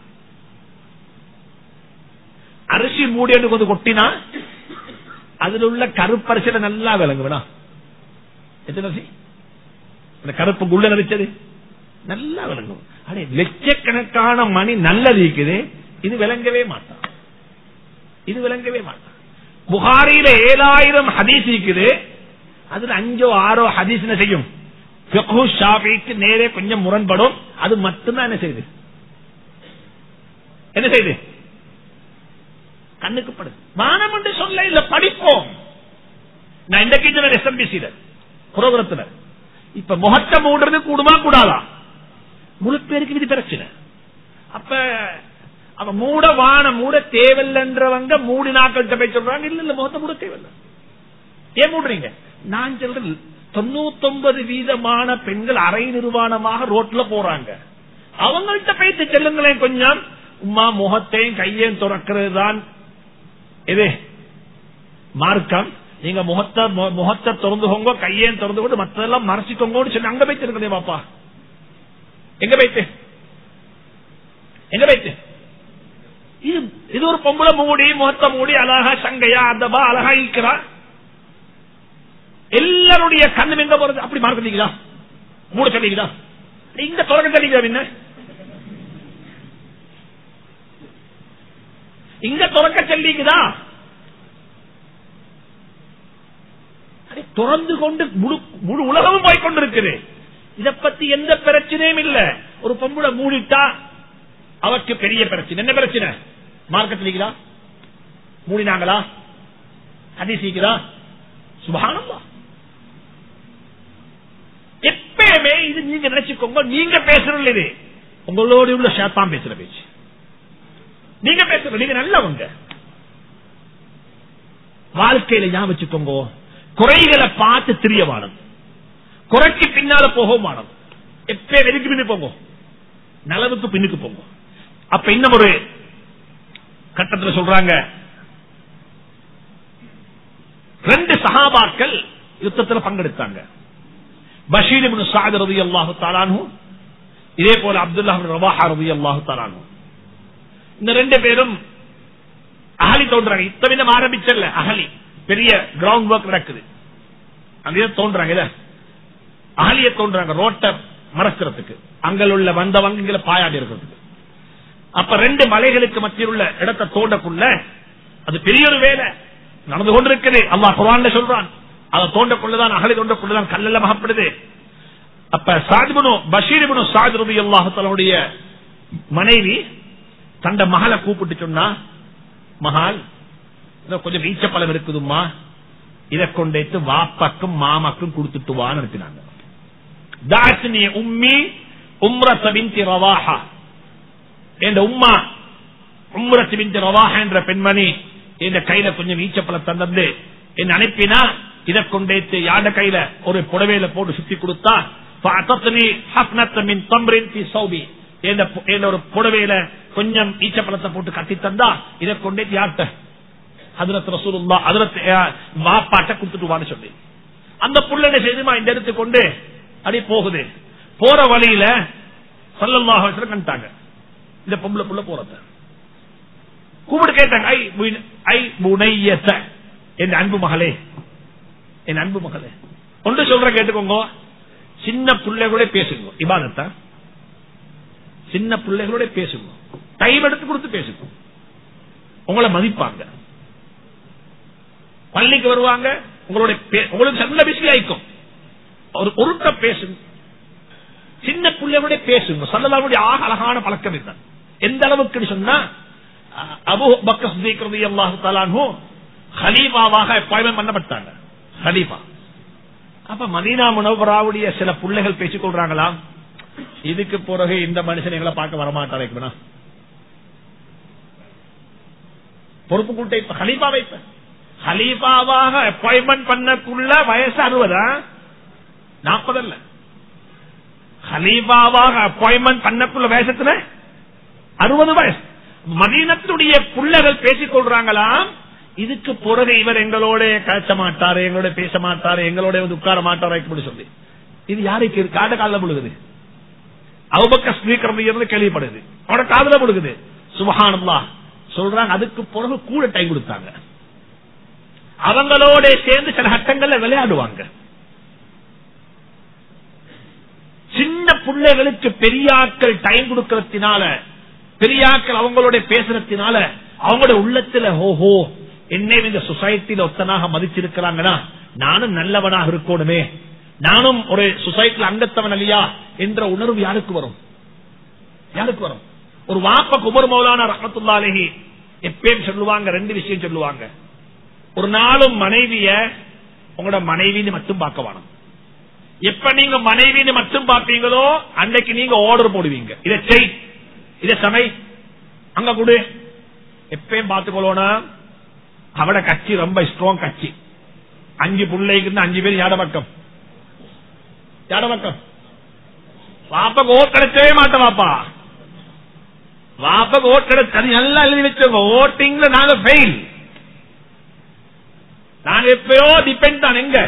அரிசி மூடி கொஞ்சம் கொட்டினா அதுல உள்ள கருப்பரிசில நல்லா விளங்குவனா எத்தனை அரிசி இந்த கருப்பு குள்ள நடிச்சது நல்லா விளங்கும் அடே லட்சக்கணக்கான மணி நல்லது இருக்குது இது விளங்கவே மாட்டான் இது விளங்கவே மாட்டான் புகாரியில ஏழாயிரம் ஹதீஸ் இருக்குது அதுல அஞ்சோ ஆறோ ஹதீஸ் என்ன செய்யும் ஃபிக்ஹு ஷாஃபிக்கு நேரே கொஞ்சம் முரண்படும் அது மட்டும்தான் என்ன செய்யுது என்ன செய்யுது கண்ணுக்கு படுது மானம் என்று சொல்ல இல்ல படிப்போம் நான் இன்றைக்கு எஸ்எம்பிசி புரோகிரத்துல இப்ப முகத்தை மூடுறது கூடுமா கூடாதா முழு பேருக்கு இது பிரச்சனை அப்ப அவ மூட வான மூட தேவையில்லைன்றவங்க மூடி நாட்கள் போய் சொல்றாங்க இல்ல இல்ல முகத்தை மூட தேவையில்லை ஏன் மூடுறீங்க நான் சொல்றேன் தொண்ணூத்தொன்பது வீதமான பெண்கள் அரை நிர்வாணமாக ரோட்ல போறாங்க அவங்கள்ட்ட போயிட்டு செல்லுங்களேன் கொஞ்சம் உமா முகத்தையும் கையையும் துறக்கிறது தான் இது மார்க்கம் நீங்க முகத்தை மு- முகத்தை திறந்துக்கோங்க கையையும் திறந்து கொண்டு மற்றதெல்லாம் மறைச்சிக்கோங்கன்னு சொல்லி அங்க போயிட்டு இருக்கதே பாப்பா எங்க போயிட்டு எங்க போயிட்டு இது இது ஒரு பொம்பளை மூடி முகத்தை மூடி அழகா சங்கையா அந்தபா அழகா இருக்கிறா எல்லாருடைய கண்ணும் எங்க போறது அப்படி மார்க்க சொல்லிக்குதா மூட சொல்லிக்குதா இங்க தொடக்க சொல்லிக்குதா பின்ன இங்க துறக்க சொல்லிக்குதா அதை திறந்து கொண்டு முழு முழு உலகமும் போய் கொண்டிருக்குது இத பத்தி எந்த பிரச்சனையும் இல்ல ஒரு பொம்பளை மூடிட்டா அவருக்கு பெரிய பிரச்சனை என்ன பிரச்சனை மார்க்கத்தில் மூடினாங்களா அதிசீக்கிறா சுபகானந்தா எப்பயுமே இது நீங்க நினைச்சுக்கோங்க நீங்க பேசுறது இது உங்களோட உள்ள சேத்தான் பேசுற பேச்சு நீங்க பேசுற நீங்க நல்லவங்க வாழ்க்கையில ஞாபகம் வச்சுக்கோங்க குறைகளை பார்த்து தெரிய வாழும் குறைக்கு பின்னால போக வாழும் எப்ப எதுக்கு பின்னு போங்க நலவுக்கு பின்னுக்கு போங்க அப்ப இன்னும் ஒரு கட்டத்தில் சொல்றாங்க ரெண்டு சகாபாக்கள் யுத்தத்தில் பங்கெடுத்தாங்க பஷீர் இப்னு சாத் ரலியல்லாஹு தஆலாஹு இதே போல அப்துல்லாஹ் இப்னு ரவாஹா ரலியல்லாஹு தஆலாஹு இந்த ரெண்டு பேரும் அகலி தோன்றாங்க இத்தவிதம் ஆரம்பிச்சல்ல அகலி பெரிய கிரவுண்ட் ஒர்க் நடக்குது அங்கே தோன்றாங்க இத அகலிய தோன்றாங்க ரோட்டை மறைக்கிறதுக்கு அங்க உள்ள வந்தவங்க இங்க பாயாடி இருக்கிறதுக்கு அப்ப ரெண்டு மலைகளுக்கு மத்தியில் உள்ள இடத்தை தோண்டக்குள்ள அது பெரிய ஒரு வேலை நடந்து கொண்டிருக்குது அல்லாஹ் குர்ஆன்ல சொல்றான் அதை தோண்டக்குள்ளதான் அகலி தோண்டக்குள்ளதான் கல்லெல்லாம் மகப்படுது அப்ப சாதிபனு பஷீரிபனு சாத் ரபி அல்லாஹு தன்னுடைய மனைவி தண்ட மகளை கூப்பிட்டு சொன்னா மகால் இன்னும் கொஞ்சம் வீச்சப்பழம் இருக்குதும்மா இதை கொண்டேத்து வாப்பாக்கும் மாமாக்கும் கொடுத்துட்டு வான்னு அனுப்பினாங்க தாசினி உம்மி உம்ரத் பின்தி ரவாஹா என்ற உம்மா உம்ரத் பின்தி ரவாஹா என்ற பெண்மணி என்ற கையில கொஞ்சம் ஈச்சப்பழம் தந்தது என்ன அனுப்பினா இதை கொண்டேத்து யாட கையில ஒரு புடவையில போட்டு சுத்தி கொடுத்தா فأعطتني حفنة من تمر في صوبي என்ற பு- என்ற ஒரு புடவையில கொஞ்சம் ஈச்சப்பழத்தை போட்டு கட்டி தந்தா இதை கொண்டே யார்கிட்ட ஹதரத் ரசூலுல்லா ஹதரத் அஹ், வாப்பாட்ட கொடுத்துட்டு வான்னு சொல்லி அந்த புள்ள என்ன செய்துமா இந்த இடத்துக்கு கொண்டு அப்படி போகுது போற வழியில சல்லல்லாஹு அலைஹி வஸல்லம் கண்டாங்க இந்த பொம்பளை புள்ள போறத கூப்பிட்டு கேட்டாங்க ஐ புன- ஐ புனையத்த என் அன்பு மகளே என் அன்பு மகளே ஒன்று சொல்ற கேட்டுக்கோங்க சின்ன பிள்ளைகளோட பேசுங்க இபாதத்தா சின்ன பிள்ளைகளோட பேசுங்க டைம் எடுத்து கொடுத்து பேசுங்க உங்களை மதிப்பாங்க பள்ளிக்கு வருவாங்க உங்களோட பே- உங்களுக்கு நல்ல பிஸி ஆயிக்கும் ஒரு ஒருத்த பேசுங்க சின்ன பிள்ளைகளோட பேசுங்க சல்லல்லாவுடைய ஆக அழகான பழக்கம் இதுதான் எந்த அளவுக்கு சொன்னா அஹ், அபு பக்கர் சித்திக் ரலியல்லாஹு தஆலா அன்ஹு ஹலீஃபாவாக அப்பாயின்மெண்ட் பண்ணப்பட்டாங்க ஹலீஃபா அப்ப மதீனா முனவராவுடைய சில பிள்ளைகள் பேசிக் கொள்றாங்களாம் இதுக்கு பிறகு இந்த மனுஷன் எங்களை பார்க்க வரமாட்டாரா பொறுப்பு கூட்ட இப்ப ஹலீஃபா வைப்ப ஹலீஃபாவாக அப்பாயின்மெண்ட் பண்ணக்குள்ள வயசு அறுபதா நாற்பது அல்ல ஹலீஃபாவாக அப்பாயின்மெண்ட் பண்ணக்குள்ள வயசத்துல அறுபது வயசு மதீனத்துடைய புள்ளகள் பேசிக் கொள்றாங்களாம் இதுக்கு பிறகு இவர் எங்களோட கழிச்ச மாட்டாரு எங்களோட பேச மாட்டாரு எங்களோட வந்து உட்கார மாட்டாரு இப்படி சொல்லி இது யாருக்கு இருக்கு? காட காலில் முழுகுது அவபக்க ஸ்பீக்கர் இருந்து கேள்விப்படுது அவனோட காதல முழுகுது சுபஹானல்லா சொல்றாங்க அதுக்கு பிறகு கூட டைம் கொடுத்தாங்க அவங்களோட சேர்ந்து சில சட்டங்கள்ல விளையாடுவாங்க சின்ன பிள்ளைகளுக்கு பெரியாக்கள் டைம் கொடுக்கறதுனால பெரியாக்கள் அவங்களோட பேசுறதுனால அவங்களோட உள்ளத்துல ஓஹோ என்னை இந்த சொசைட்டில ஒத்தனாக மதிச்சிருக்கிறாங்கன்னா நானும் நல்லவனாக இருக்கணுமே நானும் ஒரு சொசைட்டில அங்கத்தவன் இல்லையா என்ற உணர்வு யாருக்கு வரும் யாருக்கு வரும் ஒரு வாப்ப குமர் மௌலானா ரஹமத்துல்லாலேஹி எப்பயும் சொல்லுவாங்க ரெண்டு விஷயம் சொல்லுவாங்க ஒரு நாளும் மனைவிய உங்களோட மனைவின்னு மட்டும் பார்க்க வேணும் எப்ப நீங்க மனைவின்னு மட்டும் பார்ப்பீங்களோ அன்னைக்கு நீங்க ஆர்டர் போடுவீங்க இதை செய் இதை சமை அங்க கொடு எப்பயும் பார்த்துக்கொள்ளணும் அவட கட்சி ரொம்ப ஸ்ட்ராங் கட்சி அஞ்சு பிள்ளைக்கு இருந்து அஞ்சு பேர் யாட பக்கம் யாட பக்கம் வாப்பக்கு ஓட் கிடைச்சவே மாட்டேன் வாப்பா வாப்பக்கு ஓட் கிடைச்சு அது நல்லா எழுதி வச்சோங்க ஓட்டிங்ல நாங்க ஃபெயில் நாங்க எப்பயோ டிபெண்ட் தான் எங்க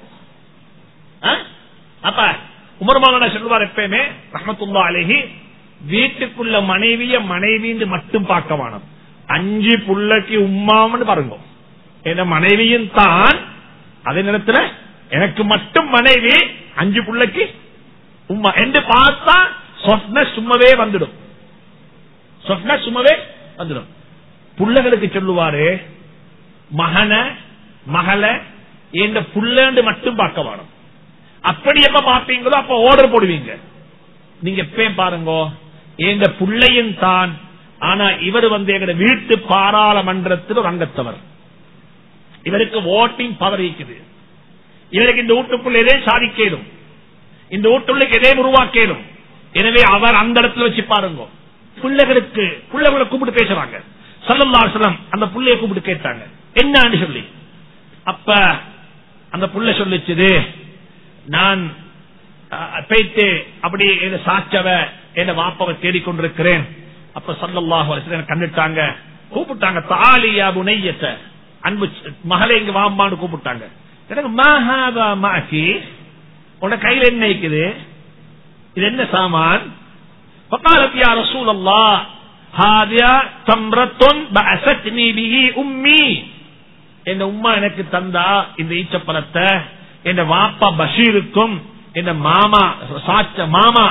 ஆ? அப்ப உமர் மௌலானா சொல்லுவார் எப்பயுமே ரஹமத்துல்லா அலேஹி வீட்டுக்குள்ள மனைவிய மனைவின்னு மட்டும் பார்க்க வேணும் அஞ்சு புள்ளைக்கு உம்மாமன்னு பாருங்க என் மனைவியும் தான் அதே நேரத்துல எனக்கு மட்டும் மனைவி அஞ்சு புள்ளைக்கு உம்மா என்று பார்த்தா சொப்ன சும்மவே வந்துடும் சொப்ன சும்மவே வந்துடும் புள்ளைகளுக்கு சொல்லுவாரு மகன மகள இந்த புள்ளண்டு மட்டும் பார்க்க வேணும் அப்படி எப்ப பார்ப்பீங்களோ அப்ப ஆர்டர் போடுவீங்க நீங்க எப்பயும் பாருங்க இந்த புள்ளையும் தான் ஆனா இவர் வந்து எங்க வீட்டு பாராளுமன்றத்தில் ஒரு அங்கத்தவர் இவருக்கு ஓட்டிங் பவர் இருக்குது இவருக்கு இந்த வீட்டுக்குள்ள எதே சாதிக்கலும் இந்த வீட்டுள்ளுக்கு எதே உருவாக்கலும் எனவே அவர் அந்த இடத்துல வச்சு பாருங்க பிள்ளைகளுக்கு பிள்ளைகளை கூப்பிட்டு பேசுறாங்க சல்லல்லாசலம் அந்த புள்ளைய கூப்பிட்டு கேட்டாங்க என்னன்னு சொல்லி அப்ப அந்த புள்ள சொல்லிச்சுது நான் அஹ், போயிட்டு அப்படி என்ன சாச்சவ என்ன வாப்பவ தேடிக்கொண்டிருக்கிறேன் அப்ப சல்லல்லாஹு அலைஹி வஸல்லம் கண்டுட்டாங்க கூப்பிட்டாங்க தாலியா புனையத்த அன்பு சி- மகளே இங்க வாம்பான்னு கூப்பிட்டாங்க எனக்கு மஹாதா மாசி உன கையில என்ன இருக்குது இது என்ன சாமான் فقالت يا رسول الله هذا تمرة بعثتني به أمي என் உம்மா எனக்கு தந்தா இந்த ஈச்சப்பழத்தை என் வாப்பா பஷீருக்கும் என் மாமா சாச்ச மாமா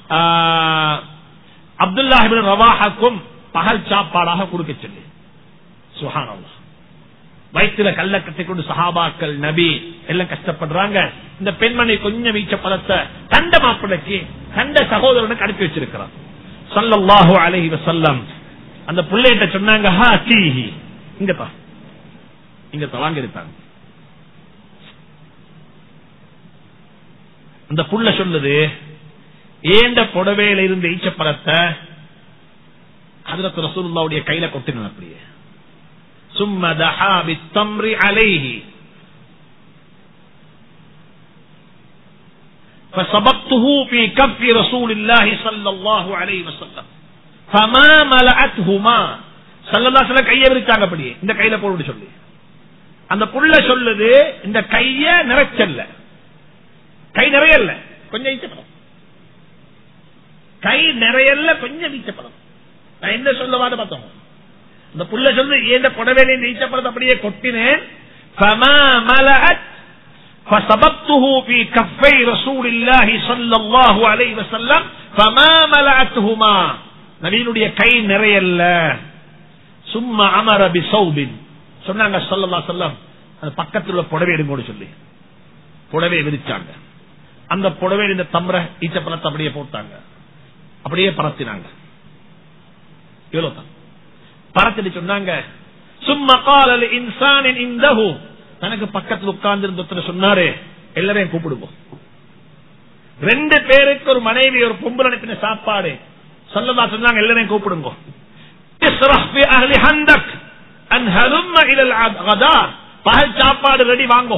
அப்துல்லாஹிபின் ரவாஹாக்கும் பகல் சாப்பாடாக கொடுக்க சொல்லி சுஹானல்லாஹ் வயிற்றுல கல்ல கட்டி கொண்டு சஹாபாக்கள் நபி எல்லாம் கஷ்டப்படுறாங்க இந்த பெண்மணி கொஞ்சம் வீச்ச பழத்தை கண்ட மாப்பிள்ளைக்கு கண்ட சகோதரனுக்கு அனுப்பி வச்சிருக்கிறான் சல்லல்லாஹு அலைஹி வஸல்லம் அந்த பிள்ளைகிட்ட சொன்னாங்க ஹா தீஹி இங்கப்பா இங்க தவாங்க இருப்பாங்க அந்த புள்ள சொல்லுது ஏண்ட புடவையில இருந்த ஈச்சப்பழத்தை ஹதரத் ரசூலுல்லாவுடைய கையில கொட்டின அப்படியே சும்ம தஹா பித்தம்ரி அலைஹி فصببته في كف رسول الله صلى الله عليه وسلم فما ملأتهما صلى الله عليه وسلم கையை விரிச்சாங்க அப்படியே இந்த கையில போட்டு சொல்லி அந்த புள்ள சொல்லுது இந்த கைய நிறைச்சல்ல கை நிறையல்ல கொஞ்சம் ஈச்சப்படம் கை நிறையல்ல கொஞ்சம் ஈச்சப்படம் நான் என்ன சொல்ல வாத பார்த்தோம் இந்த புள்ள சொல்லு ஏண்ட புடவையில இந்த ஈச்சப்படத்தை அப்படியே கொட்டினேன் فما ملأت فصببته في كفي رسول الله صلى الله عليه وسلم فما ملأتهما நபியினுடைய கை நிறையல்ல சும்மா அமர பி சௌபின் சொன்னாங்க சொல்லலா சொல்லம் அந்த பக்கத்தில் உள்ள புடவை எடுங்கோடு சொல்லி புடவையை விரிச்சாங்க அந்த புடவையில் இந்த தம்பர ஈச்சப்பழத்தை அப்படியே போட்டாங்க அப்படியே பரத்தினாங்க இவ்வளவுதான் பரத்திட்டு சொன்னாங்க சும்மா காலல் இன்சானின் இந்தஹு தனக்கு பக்கத்தில் உட்கார்ந்து இருந்த சொன்னாரு எல்லாரையும் கூப்பிடுவோம் ரெண்டு பேருக்கு ஒரு மனைவி ஒரு பொம்புல அனுப்பின சாப்பாடு சொல்லதா சொன்னாங்க எல்லாரையும் கூப்பிடுங்க இஸ்ரஹ் ஃபி அஹ்லி ஹந்தக் அன் ஹலும்ம இலல் கதா பகல் சாப்பாடு ரெடி வாங்கோ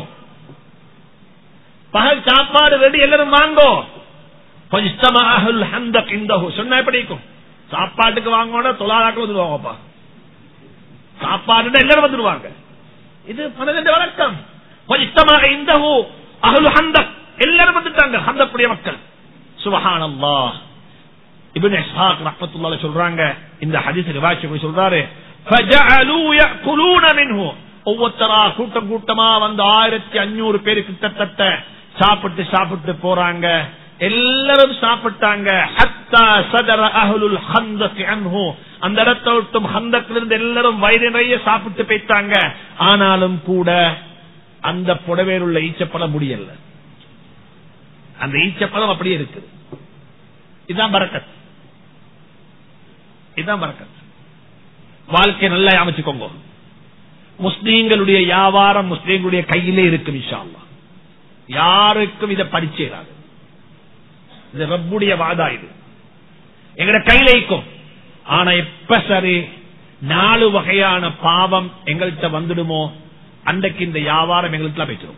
பகல் சாப்பாடு ரெடி எல்லாரும் வாங்கோ பஜ்தமா அஹ்ல் ஹந்தக் இந்தஹு சொன்னா எப்படி இருக்கும் சாப்பாட்டுக்கு வாங்கோனா தொழிலாளர்கள் வந்துருவாங்கப்பா சாப்பாடு எல்லாரும் வந்துருவாங்க இது பன்னிரண்டு வழக்கம் பஜ்தமா இந்தஹு அஹ்லு ஹந்தக் எல்லாரும் வந்துட்டாங்க ஹந்தக்குடைய மக்கள் சுபஹானல்லாஹ் இப்னு இஸ்ஹாக் ரஹ்மத்துல்லாஹி சொல்றாங்க இந்த ஹதீஸ் ரிவாயத் சொல்றாரு فجعلوا ياكلون منه ஒவ்வொருத்தரா கூட்டம் கூட்டமா வந்து ஆயிரத்தி அஞ்சூறு பேரு கிட்டத்தட்ட சாப்பிட்டு சாப்பிட்டு போறாங்க எல்லாரும் சாப்பிட்டாங்க ஹத்தா சதர அஹ்லுல் ஹந்தக் அன்ஹு அந்த இடத்தை விட்டும் ஹந்தக்கிலிருந்து எல்லாரும் வயிறு நிறைய சாப்பிட்டு போய்த்தாங்க ஆனாலும் கூட அந்த புடவையில் உள்ள ஈச்சப்பழம் முடியல அந்த ஈச்சப்பழம் அப்படியே இருக்குது இதுதான் பறக்கத் இதுதான் பறக்கத் வாழ்க்கை நல்லா அமைச்சுக்கோங்க முஸ்லீம்களுடைய வியாபாரம் முஸ்லீம்களுடைய கையிலே இருக்கும் இன்ஷா அல்லாஹ். யாருக்கும் இதை படிச்சேராது இது ரப்புடைய வாதா இது எங்கட கையில இருக்கும் ஆனா எப்ப சரி நாலு வகையான பாவம் எங்கள்கிட்ட வந்துடுமோ அன்றைக்கு இந்த வியாபாரம் எங்களுக்கு பேசிடும்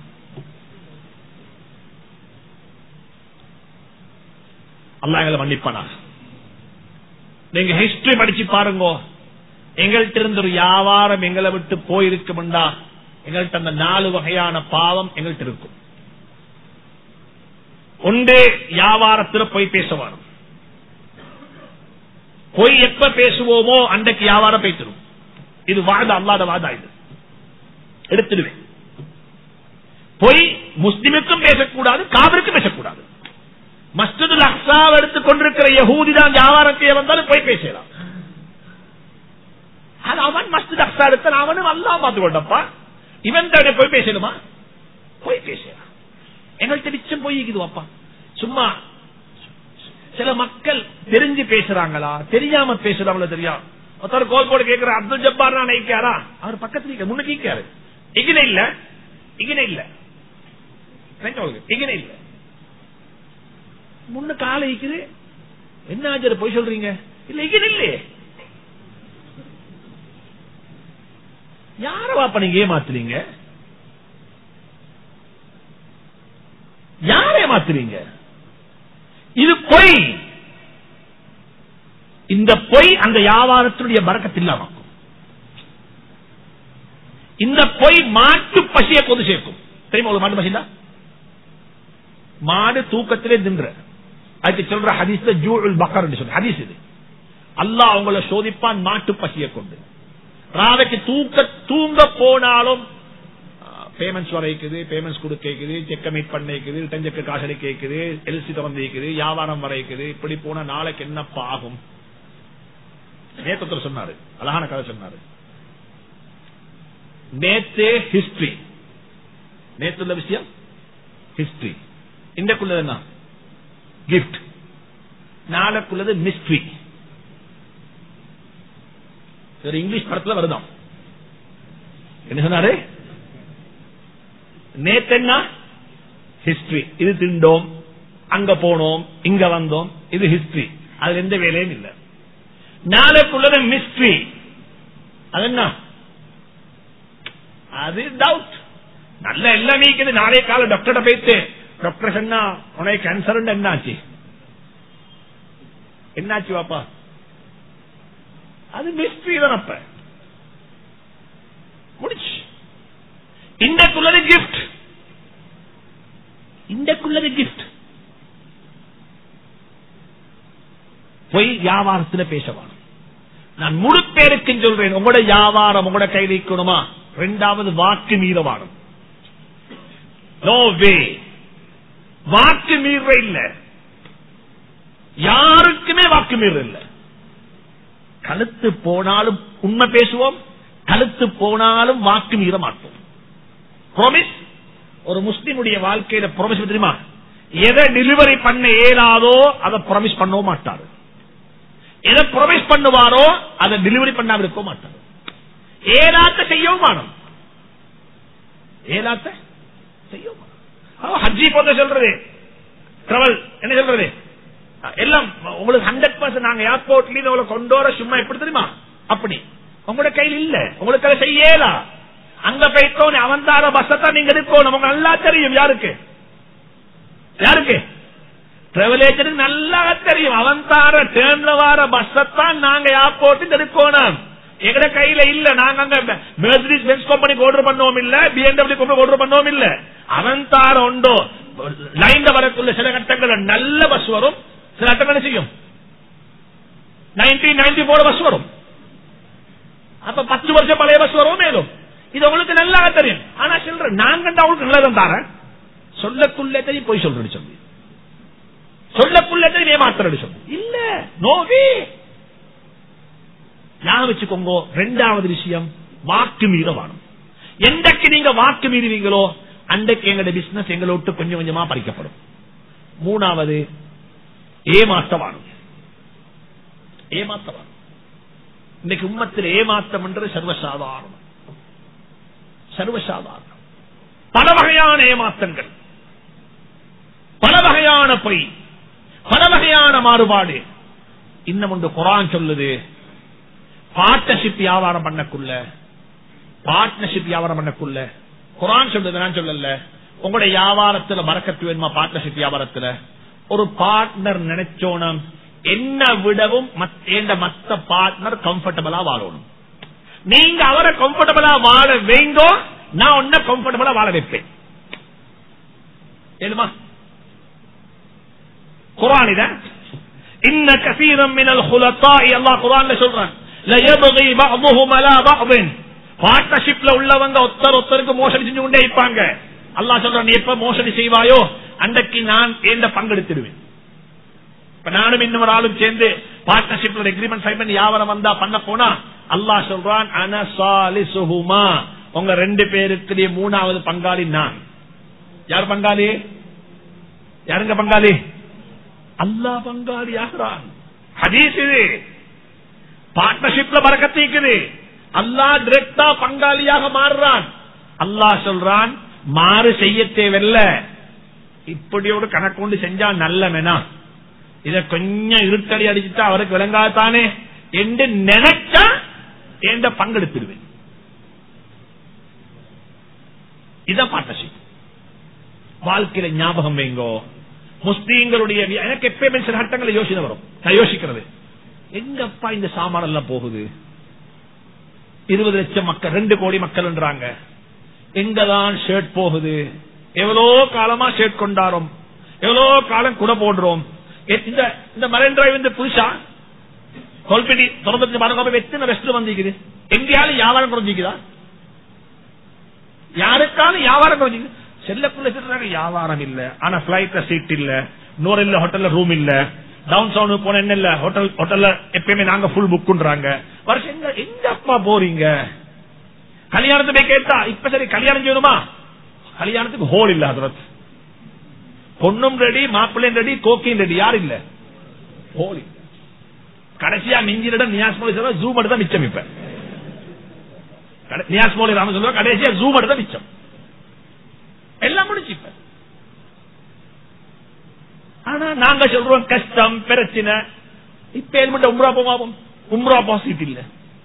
அல்லா எங்களை மன்னிப்பானா நீங்க ஹிஸ்டரி படிச்சு பாருங்க எங்கள்கிட்ட இருந்த ஒரு வியாபாரம் எங்களை விட்டு போயிருக்கும்டா எங்கள்கிட்ட அந்த நாலு வகையான பாவம் எங்கள்கிட்ட இருக்கும் ஒன்றே வியாபாரத்தில் போய் பேசுவார் பொய் எப்ப பேசுவோமோ அன்றைக்கு வியாபாரம் பேசிடும் இது வாத அல்லாத வாதா இது எடுத்துடுவேன் பொய் முஸ்லிமுக்கும் பேசக்கூடாது காவிற்கும் பேசக்கூடாது மஸ்ஜிதுல் அக்ஸாவை எடுத்துக் கொண்டிருக்கிற யகூதி தான் வியாபாரம் செய்ய வந்தாலும் போய் பேசலாம் அது அவன் மஸ்ஜித் அக்ஸா எடுத்த அவனும் அல்லா பார்த்து கொண்டப்பா இவன் தடவை போய் பேசணுமா போய் பேசலாம் எங்கள்கிட்ட மிச்சம் போய்க்குது அப்பா சும்மா சில மக்கள் தெரிஞ்சு பேசுறாங்களா தெரியாம பேசுறாங்களோ தெரியும் ஒருத்தர் கோல் போட்டு கேட்கிற அப்துல் ஜப்பார் நான் நினைக்காரா அவர் பக்கத்துல இருக்க முன்னுக்கு நிக்காரு இகின இல்ல இகின இல்ல இகின இல்ல முன்ன கால இருக்குது என்ன ஆச்சரிய போய் சொல்றீங்க இல்ல இகின இல்லையே யார வாப்ப நீங்க ஏமாத்துறீங்க யாரை ஏமாத்துறீங்க இது பொய் இந்த பொய் அந்த வியாபாரத்தினுடைய பறக்கத்தில் இல்லாம இந்த பொய் மாட்டு பசியை கொண்டு சேர்க்கும் தெரியுமா ஒரு மாட்டு பசினா மாடு தூக்கத்திலே தின்ற அதுக்கு சொல்ற ஹதீஸ்ல ஜூல் பக்கர் சொல்ற ஹதீஸ் இது அல்லாஹ் அவங்கள சோதிப்பான் மாட்டு பசியை கொண்டு ராவைக்கு தூக்க தூங்க போனாலும் பேமெண்ட்ஸ் வர இருக்குது பேமெண்ட்ஸ் கொடுக்க கேக்குது செக்க மீட் பண்ண இருக்குது ரிட்டன் செக்க காசடி கேக்குது எல்சி திறந்து இருக்குது வியாபாரம் வர இருக்குது இப்படி போனா நாளைக்கு என்னப்பா ஆகும் நேத்தத்தில் சொன்னாரு அழகான கதை சொன்னாரு நேத்தே ஹிஸ்டரி நேத்துள்ள விஷயம் ஹிஸ்டரி இன்றைக்குள்ளது என்ன கிஃப்ட் நாளைக்குள்ளது மிஸ்ட்ரி ஒரு இங்கிலீஷ் படத்துல வருதான் என்ன சொன்னாரு நேத்தென்ன ஹிஸ்டரி இது திண்டோம் அங்க போனோம் இங்க வந்தோம் இது ஹிஸ்டரி அதுல எந்த வேலையும் இல்ல நாளைக்குள்ளது மிஸ்ட்ரி அது என்ன அது டவுட் நல்ல எல்லாம் நீக்குது நாளை கால டாக்டர்கிட்ட போயிட்டு டாக்டர் சொன்னா உனக்கு கேன்சர் என்னாச்சு என்னாச்சு வாப்பா அது மிஸ்ட்ரி தான் அப்ப முடிச்சு இன்றைக்குள்ளது கிஃப்ட் இன்றைக்குள்ளது கிஃப்ட் பொய் வியாபாரத்தில் பேசவான் நான் முழு பேருக்கு சொல்றேன் உங்களோட வியாபாரம் உங்களோட கையில் இருக்கணுமா ரெண்டாவது வாக்கு மீறவானும் நோ வே வாக்கு மீற இல்ல யாருக்குமே வாக்கு மீற இல்ல கழுத்து போனாலும் உண்மை பேசுவோம் கழுத்து போனாலும் வாக்கு மீற மாட்டோம் ப்ராமிஸ் ஒரு முஸ்லிமுடைய வாழ்க்கையில ப்ராமிஸ் தெரியுமா எதை டெலிவரி பண்ண இயலாதோ அதை ப்ராமிஸ் பண்ணவும் மாட்டாரு எதை ப்ராமிஸ் பண்ணுவாரோ அதை டெலிவரி பண்ணாம இருக்க மாட்டாரு ஏலாத்த செய்யவும் மாணும் ஏலாத்த செய்யவும் மாணும் ஹஜ்ஜி போத சொல்றது டிராவல் என்ன சொல்றது எல்லாம் உங்களுக்கு ஹண்ட்ரட் பர்சன்ட் நாங்க ஏர்போர்ட்ல உங்களை கொண்டு வர சும்மா எப்படி தெரியுமா அப்படி உங்களோட கையில் இல்ல உங்களுக்கு அதை செய்யலா அங்க போயிட்டோம் அவன் தார பஸ்ஸத்தான் நீங்க எடுக்கணும் உங்க நல்லா தெரியும் யாருக்கு யாருக்கு டிராவல் ஏஜென்ட் நல்லா தெரியும் அவன் தார டேர்ன்ல வார பஸ்ஸத்தான் நாங்க ஏர்போர்ட் எடுக்கணும் எங்கட கையில இல்ல நாங்க அங்க மெர்சிடிஸ் பென்ஸ் கம்பெனிக்கு ஆர்டர் பண்ணவும் இல்ல பிஎன்டபிள்யூ கம்பெனி ஆர்டர் பண்ணவும் இல்ல அவன் தார உண்டோ லைன்ல வரக்குள்ள சில கட்டங்கள் நல்ல பஸ் வரும் சில கட்டங்கள் செய்யும் நைன்டீன் நைன்டி போர் பஸ் வரும் அப்ப பத்து வருஷம் பழைய பஸ் வரும் மேலும் இது உங்களுக்கு நல்லா தெரியும் ஆனா சொல்ற நாங்க அவங்களுக்கு நல்லதான் தாரேன் சொல்லக்குள்ளே தெரியும் போய் சொல்றது சொல்லி சொல்லக்குள்ளே தெரியும் ஏமாத்துறது சொல்லி இல்ல நோவி ஞாபகம் வச்சுக்கோங்க ரெண்டாவது விஷயம் வாக்கு மீறவானம் எந்தக்கு நீங்க வாக்கு மீறுவீங்களோ அன்றைக்கு எங்களோட பிசினஸ் எங்களை விட்டு கொஞ்சம் கொஞ்சமா பறிக்கப்படும் மூணாவது ஏமாத்தவானம் ஏமாத்தவானம் இன்னைக்கு உம்மத்தில் ஏமாத்தம் என்றது சர்வசாதாரணம் சர்வசாதாரணம் பல வகையான ஏமாத்தங்கள் பல வகையான பொய் பல வகையான மாறுபாடு இன்னும் ஒன்று குரான் சொல்லுது பார்ட்னர்ஷிப் வியாபாரம் பண்ணக்குள்ள பார்ட்னர்ஷிப் வியாபாரம் பண்ணக்குள்ள குரான் சொல்லுது நான் சொல்லல உங்களுடைய வியாபாரத்துல மறக்கத்து வேணுமா பார்ட்னர்ஷிப் வியாபாரத்துல ஒரு பார்ட்னர் நினைச்சோனம் என்ன விடவும் மத்த மத்த பார்ட்னர் கம்ஃபர்டபுளா வாழணும் நீங்க அவரை கம்ஃபர்டபுளா வாழ வைங்கோ நான் உன்ன கம்ஃபர்டபுளா வாழ வைப்பேன் ஏழுமா குரான் இத இன்ன கசீரம் மினல் ஹுலத்தாய் அல்லாஹ் குரான்ல சொல்றான் லயபகி பஅதுஹும் அலா பஅதின் பார்ட்னர்ஷிப்ல உள்ளவங்க ஒருத்தர் ஒருத்தருக்கு மோசடி செஞ்சு கொண்டே இருப்பாங்க அல்லாஹ் சொல்றான் நீ எப்ப மோசடி செய்வாயோ அன்றைக்கு நான் ஏண்ட பங்கெடுத்துடுவேன் இப்ப நானும் இன்னொரு ஆளும் சேர்ந்து பார்ட்னர்ஷிப்ல எக்ரிமெண்ட் சைன் பண்ணி வியாபாரம் வந்தா பண்ண போனா அல்லாஹ் சொல்றான் அனசாலிசுஹுமா உங்க ரெண்டு பேருக்கு மூணாவது பங்காளி நான் யார் பங்காளி யாருங்க பங்காளி அல்லாஹ் பங்காளி ஆகிறான் ஹதீஸ் இது பார்ட்னர்ஷிப்ல பறக்கத்திக்குது அல்லாஹ் டிரெக்டா பங்காளியாக மாறுறான் அல்லாஹ் சொல்றான் மாறு செய்ய தேவையில்ல இப்படி ஒரு கணக்கு செஞ்சா நல்ல இத கொஞ்சம் இருட்டடி அடிச்சுட்டா அவருக்கு விளங்காதானே என்று நினைச்சா என்ற பங்கெடுத்துடுவேன் இத பார்ட்னர்ஷிப் வாழ்க்கையில ஞாபகம் வைங்கோ முஸ்லீம்களுடைய எனக்கு எப்பயுமே சில சட்டங்களை யோசனை வரும் நான் யோசிக்கிறது எங்கப்பா இந்த சாமான் எல்லாம் போகுது இருபது லட்சம் மக்கள் ரெண்டு கோடி மக்கள்ன்றாங்க எங்கதான் ஷர்ட் போகுது எவ்வளோ காலமா ஷர்ட் கொண்டாரோம் எவ்வளோ காலம் கூட போடுறோம் இந்த இந்த மரைன் டிரைவ் வந்து புதுசா கொல்பெட்டி தொடர்ந்து பாருங்க எத்தனை ரெஸ்ட் வந்திருக்குது எங்கேயாலும் வியாபாரம் குறைஞ்சிக்குதா யாருக்காலும் வியாபாரம் குறைஞ்சிக்குது செல்லக்குள்ள சொல்றாங்க வியாபாரம் இல்ல ஆனா பிளைட்ல சீட் இல்ல நூறு இல்ல ஹோட்டல்ல ரூம் இல்ல டவுன் டவுன் போன என்ன இல்ல ஹோட்டல் ஹோட்டல்ல எப்பயுமே நாங்க ஃபுல் புக்குன்றாங்க வருஷம் எங்க எங்க அப்பா போறீங்க கல்யாணத்தை போய் கேட்டா இப்ப சரி கல்யாணம் செய்யணுமா கல்யாணத்துக்கு ஹோல் இல்ல ஹதரத் பொண்ணும் ரெடி மாப்பிள்ளையும் ரெடி கோக்கியும் ரெடி யார் இல்ல ஹோல் இல்ல கடைசியா மிஞ்சினிடம் நியாஸ் மொழி சொல்ற ஜூ மட்டும் தான் மிச்சம் இப்ப நியாஸ் மொழி ராம சொல்ற கடைசியா ஜூ மட்டும் தான் மிச்சம் எல்லாம் முடிச்சு இப்ப ஆனா நாங்க சொல்றோம் கஷ்டம் பிரச்சனை இப்ப ஏற்பட்ட உம்ரா போவாவும் உம்ரா பாசிட் இல்ல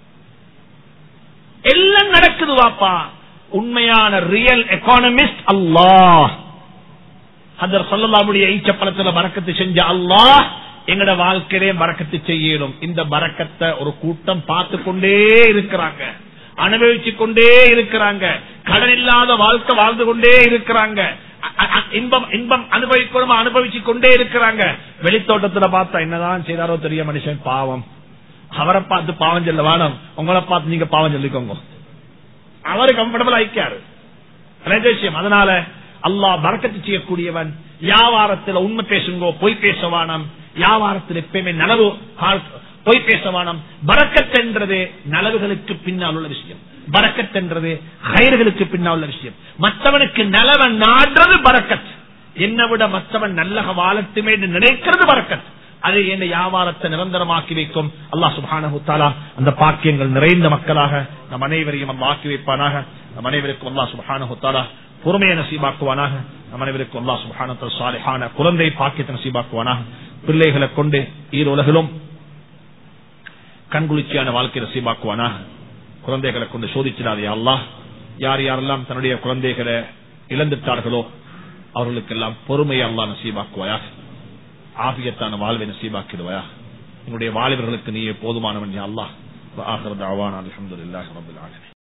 எல்லாம் நடக்குது வாப்பா உண்மையான ரியல் எக்கானமிஸ்ட் அல்லாஹ் அதர் சொல்லலாமுடைய ஈச்சப்பழத்துல பறக்கத்து செஞ்ச அல்லாஹ் எங்கட வாழ்க்கையிலே பறக்கத்து செய்யணும் இந்த பறக்கத்தை ஒரு கூட்டம் பார்த்து கொண்டே இருக்கிறாங்க அனுபவிச்சு கொண்டே இருக்கிறாங்க கடன் இல்லாத வாழ்க்கை வாழ்ந்து கொண்டே இருக்கிறாங்க இன்பம் இன்பம் அனுபவிக்கணுமா அனுபவிச்சு கொண்டே இருக்கிறாங்க வெளித்தோட்டத்துல பார்த்தா என்னதான் செய்தாரோ தெரிய மனுஷன் பாவம் அவரை பார்த்து பாவம் சொல்ல வேணும் உங்களை பார்த்து நீங்க பாவம் சொல்லிக்கோங்க அவரு கம்ஃபர்டபுள் ஆயிக்காரு விஷயம் அதனால அல்லாஹ் பறக்கத்து செய்யக்கூடியவன் வியாபாரத்தில் உண்மை பேசுங்கோ பொய் பேசவானம் வியாபாரத்தில் எப்பயுமே நனவு பொய் பேசவானம் பறக்கத் என்றது நலவுகளுக்கு பின்னால் உள்ள விஷயம் பறக்கத் என்றது கயிறுகளுக்கு பின்னால் உள்ள விஷயம் மற்றவனுக்கு நலவன் நாடுறது பறக்கத் என்னை விட மற்றவன் நல்ல வாழட்டுமே என்று நினைக்கிறது பறக்கத் அது என் வியாபாரத்தை நிரந்தரமாக்கி வைக்கும் அல்லாஹ் சுபானு தாலா அந்த பாக்கியங்கள் நிறைந்த மக்களாக நம் அனைவரையும் நம்ம ஆக்கி வைப்பானாக நம் அனைவருக்கும் அல்லாஹ் சுபானு தாலா பொறுமையை நசீபாக்குவானாக நம் அனைவருக்கும் அல்லாஹ் சுபானு சாலிஹான குழந்தை பாக்கியத்தை நசீபாக்குவானாக பிள்ளைகளை கொண்டு ஈரோலகிலும் கண்குளிர்ச்சியான வாழ்க்கை நசீபாக்குவானாக குழந்தைகளை கொண்டு சோதிச்சிடாதே அல்லாஹ் யார் யாரெல்லாம் தன்னுடைய குழந்தைகளை இழந்துட்டார்களோ அவர்களுக்கெல்லாம் பொறுமையை அல்லா நசீபாக்குவாயாக ஆபியத்தான வாழ்வை நசீபாக்கிடுவாயா என்னுடைய வாலிபர்களுக்கு நீ போதுமானவன் யா அல்லாஹ் ஆகிறது அவான் அலமதுல்லாஹ் ரபுல் ஆலமீன்